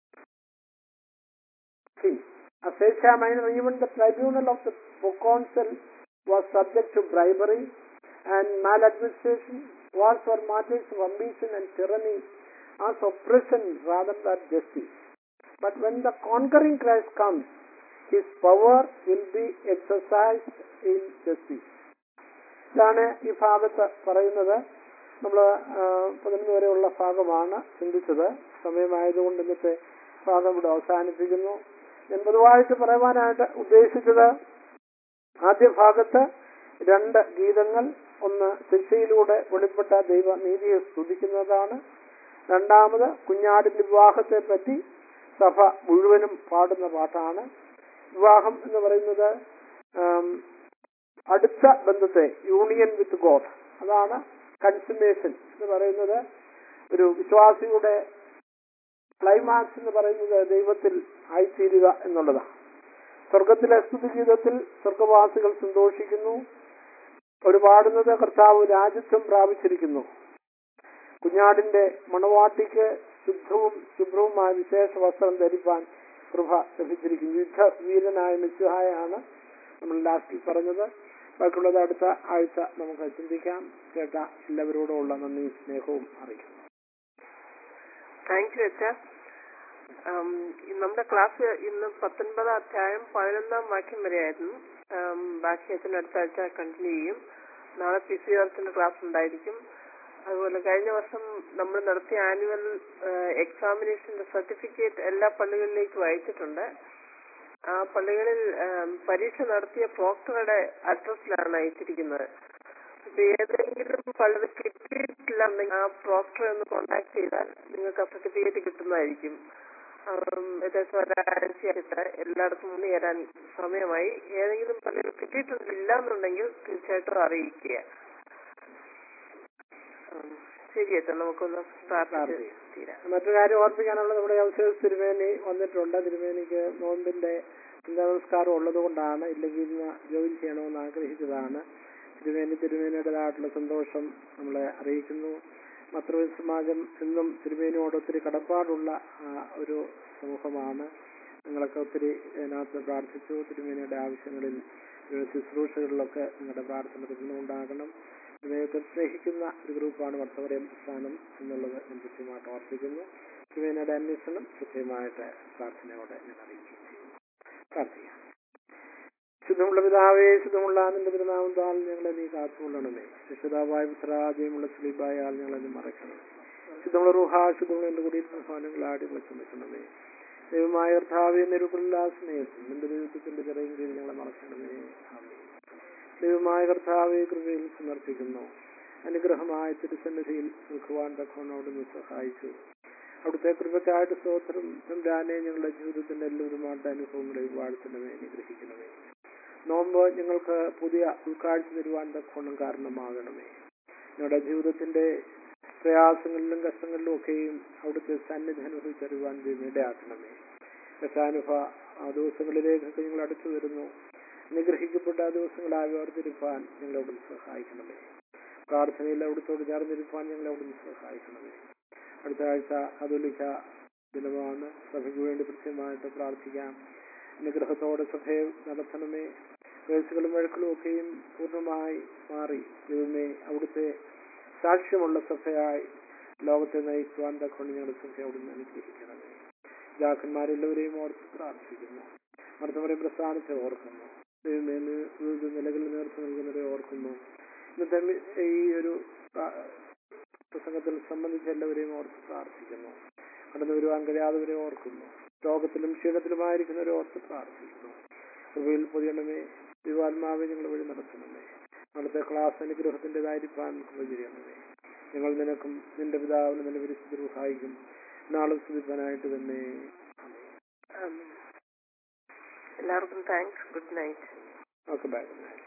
king. As Asia Minor, even the tribunal of the proconsul was subject to bribery and maladministration. Wars were matters of ambition and tyranny as oppression rather than justice. But when the conquering Christ comes, his power will be exercised in justice. ഇതാണ് ഈ ഭാഗത്ത് പറയുന്നത് നമ്മൾ പതിനൊന്ന് വരെയുള്ള ഭാഗമാണ് ചിന്തിച്ചത് സമയമായതുകൊണ്ട് ഇന്നത്തെ ഭാഗം ഇവിടെ അവസാനിപ്പിക്കുന്നു ഞാൻ പൊതുവായിട്ട് പറയുവാനായിട്ട് ഉദ്ദേശിച്ചത് ആദ്യ ഭാഗത്ത് രണ്ട് ഗീതങ്ങൾ ഒന്ന് ശിക്ഷയിലൂടെ വെളിപ്പെട്ട ദൈവ നീതിയെ സ്തുതിക്കുന്നതാണ് രണ്ടാമത് കുഞ്ഞാടിന്റെ വിവാഹത്തെ പറ്റി സഭ മുഴുവനും പാടുന്ന പാട്ടാണ് വിവാഹം എന്ന് പറയുന്നത് ആം, അടുത്ത ബന്ധത്തെ യൂണിയൻ വിത്ത് ഗോഡ് അതാണ് കൺസുമേഷൻ എന്ന് പറയുന്നത് ഒരു വിശ്വാസിയുടെ ക്ലൈമാക്സ് എന്ന് പറയുന്നത് ദൈവത്തിൽ ആയിത്തീരുക എന്നുള്ളതാണ് സ്വർഗത്തിലെ സ്തുതി ഗീതത്തിൽ സ്വർഗവാസികൾ സന്തോഷിക്കുന്നു ഒരു പാടുന്നത് കർത്താവ് രാജ്യത്വം പ്രാപിച്ചിരിക്കുന്നു കുഞ്ഞാടിന്റെ മണവാട്ടിക്ക് ശുദ്ധവും ശുഭ്രവുമായ വിശേഷ വസ്ത്രം ധരിപ്പാൻ കൃപ ലഭിച്ചിരിക്കുന്നു യുദ്ധ വീരനായ മിസ്സുഹായാണ് നമ്മൾ ലാസ്റ്റിൽ പറഞ്ഞത് ബാക്കിയുള്ളത് അടുത്ത ആഴ്ച നമുക്ക് ചിന്തിക്കാം കേട്ട എല്ലാവരോടുമുള്ള നന്ദി സ്നേഹവും അറിയിക്കുന്നു താങ്ക് യു അച്ഛ നമ്മുടെ ക്ലാസ് ഇന്ന് പത്തൊൻപതാം അധ്യായം പതിനൊന്നാം വാക്യം വരെയായിരുന്നു ഉം, ബാക്കി അച്ഛൻ അടുത്ത ആഴ്ച കണ്ടിന്യൂ ചെയ്യും നാളെ പി സി ആർത്തിന്റെ ക്ലാസ് ഉണ്ടായിരിക്കും അതുപോലെ കഴിഞ്ഞ വർഷം നമ്മൾ നടത്തിയ ആനുവൽ എക്സാമിനേഷന്റെ സർട്ടിഫിക്കറ്റ് എല്ലാ പള്ളികളിലേക്കും അയച്ചിട്ടുണ്ട് ആ പള്ളികളിൽ ഉം, പരീക്ഷ നടത്തിയ പ്രോക്ടറുടെ അഡ്രസ്സിലാണ് അയച്ചിരിക്കുന്നത് ഇപ്പൊ ഏതെങ്കിലും പള്ളി കിട്ടിയിട്ടില്ലെന്നെങ്കിൽ ആ പ്രോക്ടറെ ഒന്ന് കോണ്ടാക്ട് ചെയ്താൽ നിങ്ങൾക്ക് ആ സർട്ടിഫിക്കറ്റ് കിട്ടുന്നതായിരിക്കും ഉം, ഏകദേശം ഒരാഴ്ചയായിട്ട് എല്ലായിടത്തും മുന്നേ തരാൻ സമയമായി ഏതെങ്കിലും പള്ളികൾ കിട്ടിയിട്ടില്ല എന്നുണ്ടെങ്കിൽ തീർച്ചയായിട്ടും അറിയിക്കുക ഉം, ശരി അച്ഛൻ നമുക്കൊന്ന് പ്രാർത്ഥിച്ച് പ്രാർത്ഥിക്കാം. തീരാം മറ്റൊരു കാര്യം ഓർപ്പിക്കാനുള്ളത് നമ്മുടെ ഔഷധ തിരുമേനി വന്നിട്ടുണ്ട് തിരുമേനിക്ക് നോമ്പിന്റെ നമസ്കാരം ഉള്ളത് കൊണ്ടാണ് ഇല്ലെങ്കിൽ ഇന്ന് ജോയിൻ ചെയ്യണമെന്ന് ആഗ്രഹിച്ചതാണ് തിരുമേനി തിരുമേനിയുടേതായിട്ടുള്ള സന്തോഷം നമ്മളെ അറിയിക്കുന്നു മത്രവി സമാജം എന്നും തിരുമേനിയോട് ഒത്തിരി കടപ്പാടുള്ള ആ, ഒരു സമൂഹമാണ് നിങ്ങളൊക്കെ ഒത്തിരി ഇതിനകത്ത് പ്രാർത്ഥിച്ചു തിരുമേനിയുടെ ആവശ്യങ്ങളിൽ ഏഹ്, ശുശ്രൂഷകളിലൊക്കെ നിങ്ങളുടെ പ്രാർത്ഥന തുടർന്നുണ്ടാകണം ദൈവത്തെ സ്നേഹിക്കുന്ന ഒരു ഗ്രൂപ്പാണ് വർത്തവരയം പ്രസ്ഥാനം എന്നുള്ളത് ഞാൻ കൃത്യമായിട്ട് ഓർപ്പിക്കുന്നു തിരുമേനിയുടെ അന്വേഷണം കൃത്യമായിട്ട് പ്രാർത്ഥനയോടെ ഞാൻ അറിയിക്കുകയും ചെയ്യുന്നു പ്രാർത്ഥിക്കാം ശുദ്ധമുള്ള പിതാവേ ശുദ്ധമുള്ള നിന്റെ തിരുനാമം താൽ ഞങ്ങളെ നീ കാത്തുകൊള്ളണമേ രക്ഷിതാവായ പുത്രാജയമുള്ള സ്ലീബായ ആൾ ഞങ്ങളെ നീ മറയ്ക്കണമേ ശുദ്ധമുള്ള റുഹ ശുദ്ധമുള്ള എന്റെ കൂടി ഭവനങ്ങൾ ആടി വിളിച്ചുമിക്കണമേ ദൈവമായ കർത്താവെ നിരുപുള്ള സ്നേഹത്തിൽ നിന്റെ ദൈവത്തിന്റെ ചെറിയ കീഴിൽ ഞങ്ങളെ മറക്കണമേ ആമേൻ ദൈവമായ കർത്താവെ കൃപയിൽ സമർപ്പിക്കുന്നു അനുഗ്രഹമായ തിരുസന്നിധിയിൽ നിൽക്കുവാൻ തക്കോണോട് നീ സഹായിച്ചു അവിടുത്തെ കൃപയ്ക്കായിട്ട് സ്തോത്രം തമ്പുരാനെ ഞങ്ങളുടെ ജീവിതത്തിന്റെ എല്ലാവരുമായിട്ട് അനുഭവങ്ങളെ വാഴ്ത്തണമേ അനുഗ്രഹിക്കണമേ നോമ്പ് ഞങ്ങൾക്ക് പുതിയ ഉൾക്കാഴ്ച തരുവാൻ തക്കോണം കാരണമാകണമേ ഞങ്ങളുടെ ജീവിതത്തിന്റെ പ്രയാസങ്ങളിലും കഷ്ടങ്ങളിലും ഒക്കെയും അവിടുത്തെ സന്നിധി അനുഭവിച്ചറിയുവാൻ ഇടയാക്കണമേ കഷ്ടാനുഭ ആ ദിവസങ്ങളിലേക്കൊക്കെ ഞങ്ങൾ അടുത്തു വരുന്നു അനുഗ്രഹിക്കപ്പെട്ട ആ ദിവസങ്ങളായി ഓർത്തിരിപ്പാൻ ഞങ്ങളോട് സഹായിക്കണമേ പ്രാർത്ഥനയിൽ അവിടുത്തോട് ചേർന്നിരിപ്പാൻ ഞങ്ങളോട് സഹായിക്കണമേ അടുത്ത ആഴ്ച അതുലിക്ക ദിനമാണ് സഭയ്ക്ക് വേണ്ടി കൃത്യമായിട്ട് പ്രാർത്ഥിക്കാം അനുഗ്രഹത്തോടെ സഭയെ നടത്തണമേ കേസുകളും വഴക്കുകളും ഒക്കെയും പൂർണ്ണമായി മാറി ദൈവമേ അവിടുത്തെ സാക്ഷ്യമുള്ള സഭയായി ലോകത്തെ നയിക്കുവാൻ തക്കൊണ്ട് ഞങ്ങളുടെ സഭയെ അവിടുന്ന് അനുഗ്രഹിക്കണമേ ജാക്കന്മാരെല്ലാവരെയും ഓർത്ത് പ്രാർത്ഥിക്കുന്നു മർദ്ദമരെ പ്രസ്ഥാനത്തെ ഓർക്കുന്നു ദൈവമേ നി- വിവിധ നിലകളിൽ നേതൃത്വം നൽകുന്നവരെ ഓർക്കുന്നു ഇന്നത്തെ മി- ഈ ഒരു ആ- പ്രസംഗത്തിൽ സംബന്ധിച്ച എല്ലാവരെയും ഓർത്ത് പ്രാർത്ഥിക്കുന്നു കടന്നു വരുവാൻ കഴിയാത്തവരെ ഓർക്കുന്നു രോഗത്തിലും ക്ഷീണത്തിലുമായിരിക്കുന്നവരെ ഓർത്ത് പ്രാർത്ഥിക്കുന്നു കൃപയിൽ പൊതിയണമേ ദൈവാത്മാവെ ഞങ്ങൾ വഴി നടത്തണമേ അവിടുത്തെ ക്ലാസ് അനുഗ്രഹത്തിൻ്റെതായിരിക്കാൻ കൃപ ചെയ്യണമേ ഞങ്ങൾ നിനക്കും നിന്റെ പിതാവിനും നിന്റെ വിരുദ്ധ സഹായിക്കും നാളും സ്തുതിപ്പാനായിട്ട് തന്നെ ആമേൻ. ഉം. എല്ലാവർക്കും thanks good night okay by